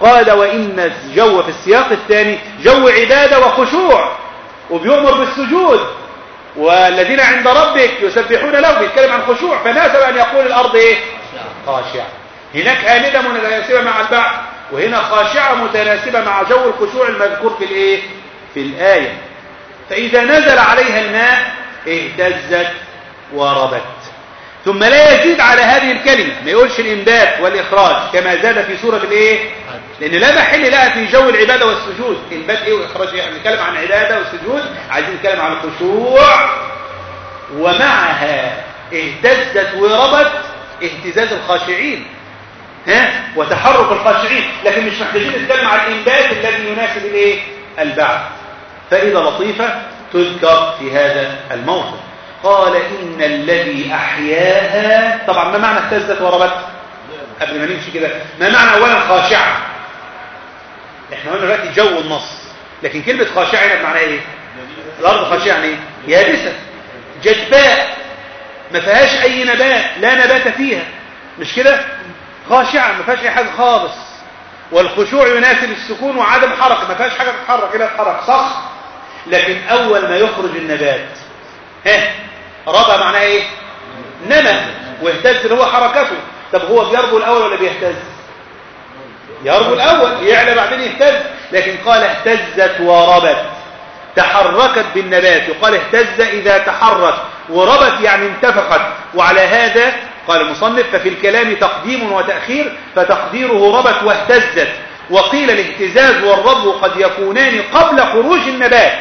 [SPEAKER 2] قال وإن الجو في السياق الثاني جو عبادة وخشوع وبيؤمر بالسجود والذين عند ربك يسبحون له بيتكلم عن خشوع فناسب أن يقول الأرض إيه خاشعة هناك هامدة متناسبة مع البعث وهنا خاشعة متناسبة مع جو الخشوع المذكور في الإيه في الآية فإذا نزل عليها الماء اهتزت وربت ثم لا يزيد على هذه الكلمة ما يقولش الإنبات والإخراج كما زاد في سورة الإيه لأن لا محل لها في جو العبادة والسجود إنبات إيه وإخراج إيه احنا بنتكلم عن عبادة والسجود عايزين نتكلم عن الخشوع ومعها اهتزت وربت اهتزاز الخاشعين ها وتحرك الخاشعين لكن مش محتاجين نتكلم عن الإنبات الذي يناسب الإيه البعث فإذا لطيفة تذكر في هذا الموقف قال إن الذي أحياها طبعا ما معنى اهتزت وربت قبل ما نمشي كده ما معنى أولا خاشعة احنا قلنا دلوقتي جو النص لكن كلمة خاشعة هنا بمعنى ايه الأرض خاشعة يعني ايه يابسة جدباء ما فيهاش أي نبات لا نبات فيها مش كده خاشعة ما فيهاش أي حاجة خالص والخشوع يناسب السكون وعدم حركة ما فيهاش حاجة تتحرك إلا تتحرك صح لكن أول ما يخرج النبات ها ربى معناه ايه نمى واهتز اللي هو حركته طب هو بيربو الأول ولا بيهتز يربو الأول يعلى بعدين يهتز لكن قال اهتزت وربت تحركت بالنبات يقال اهتز إذا تحرك وربت يعني انتفخت وعلى هذا قال المصنف ففي الكلام تقديم وتأخير فتقديره ربت واهتزت وقيل الاهتزاز والربو قد يكونان قبل خروج النبات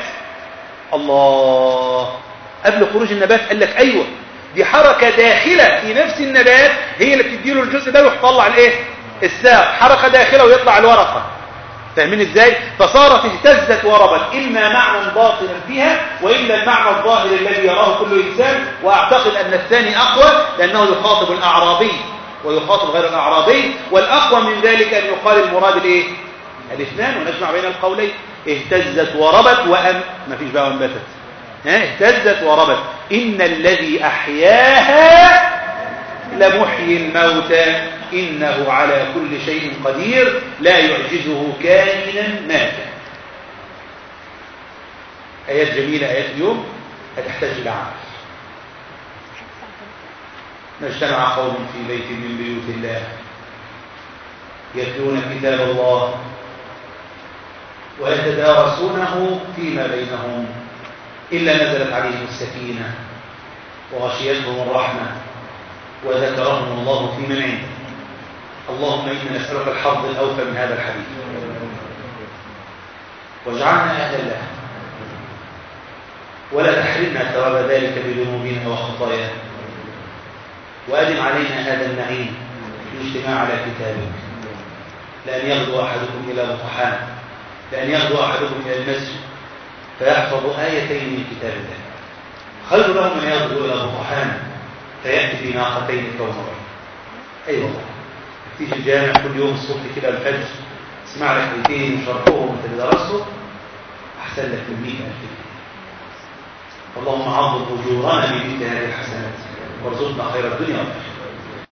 [SPEAKER 2] الله قبل خروج النبات قال لك أيوة دي حركة داخلة في نفس النبات هي اللي بتديله الجزء ده ويطلع الايه الساق حركة داخلة ويطلع الورقة فاهمين ازاي فصارت اهتزت وربت اما معنى باطنا فيها والا المعنى الظاهر الذي يراه كل انسان واعتقد ان الثاني اقوى لانه يخاطب الاعرابي ويخاطب غير الاعرابي والاقوى من ذلك ان يقال المراد الايه الاثنان ونجمع بين القولين اهتزت وربت وام ما فيش بقى وانبتت ها اهتزت وربت ان الذي احياها لمحيي الموتى إنه على كل شيء قدير لا يعجزه كائنا ما كان آيات جميلة آيات اليوم هتحتاج إلى عمل ما اجتمع قوم في بيت من بيوت الله يتلون كتاب الله ويتدارسونه فيما بينهم إلا نزلت عليهم السكينة وغشيتهم الرحمة وذكرهم الله في من عنده اللهم إنا نسألك الحظ الأوفى من هذا الحديث واجعلنا أهلا له ولا تحرمنا ثواب ذلك بذنوبنا وخطايانا وأدم علينا هذا النعيم الاجتماع على كتابك لأن يغدو أحدكم إلى بطحان لأن يغدو أحدكم إلى المسجد فيحفظ آيتين من كتاب الله خير له من يغدو إلى بطحان فيأتي في ناقتين كومرين أي أيوة والله تيجي الجامع كل يوم الصبح كده الفجر اسمع لك ايتين وشرحوهم وانت درسته احسن لك من 100000 جنيه اللهم عظم اجورنا بمثل هذه الحسنات وارزقنا خير الدنيا والاخره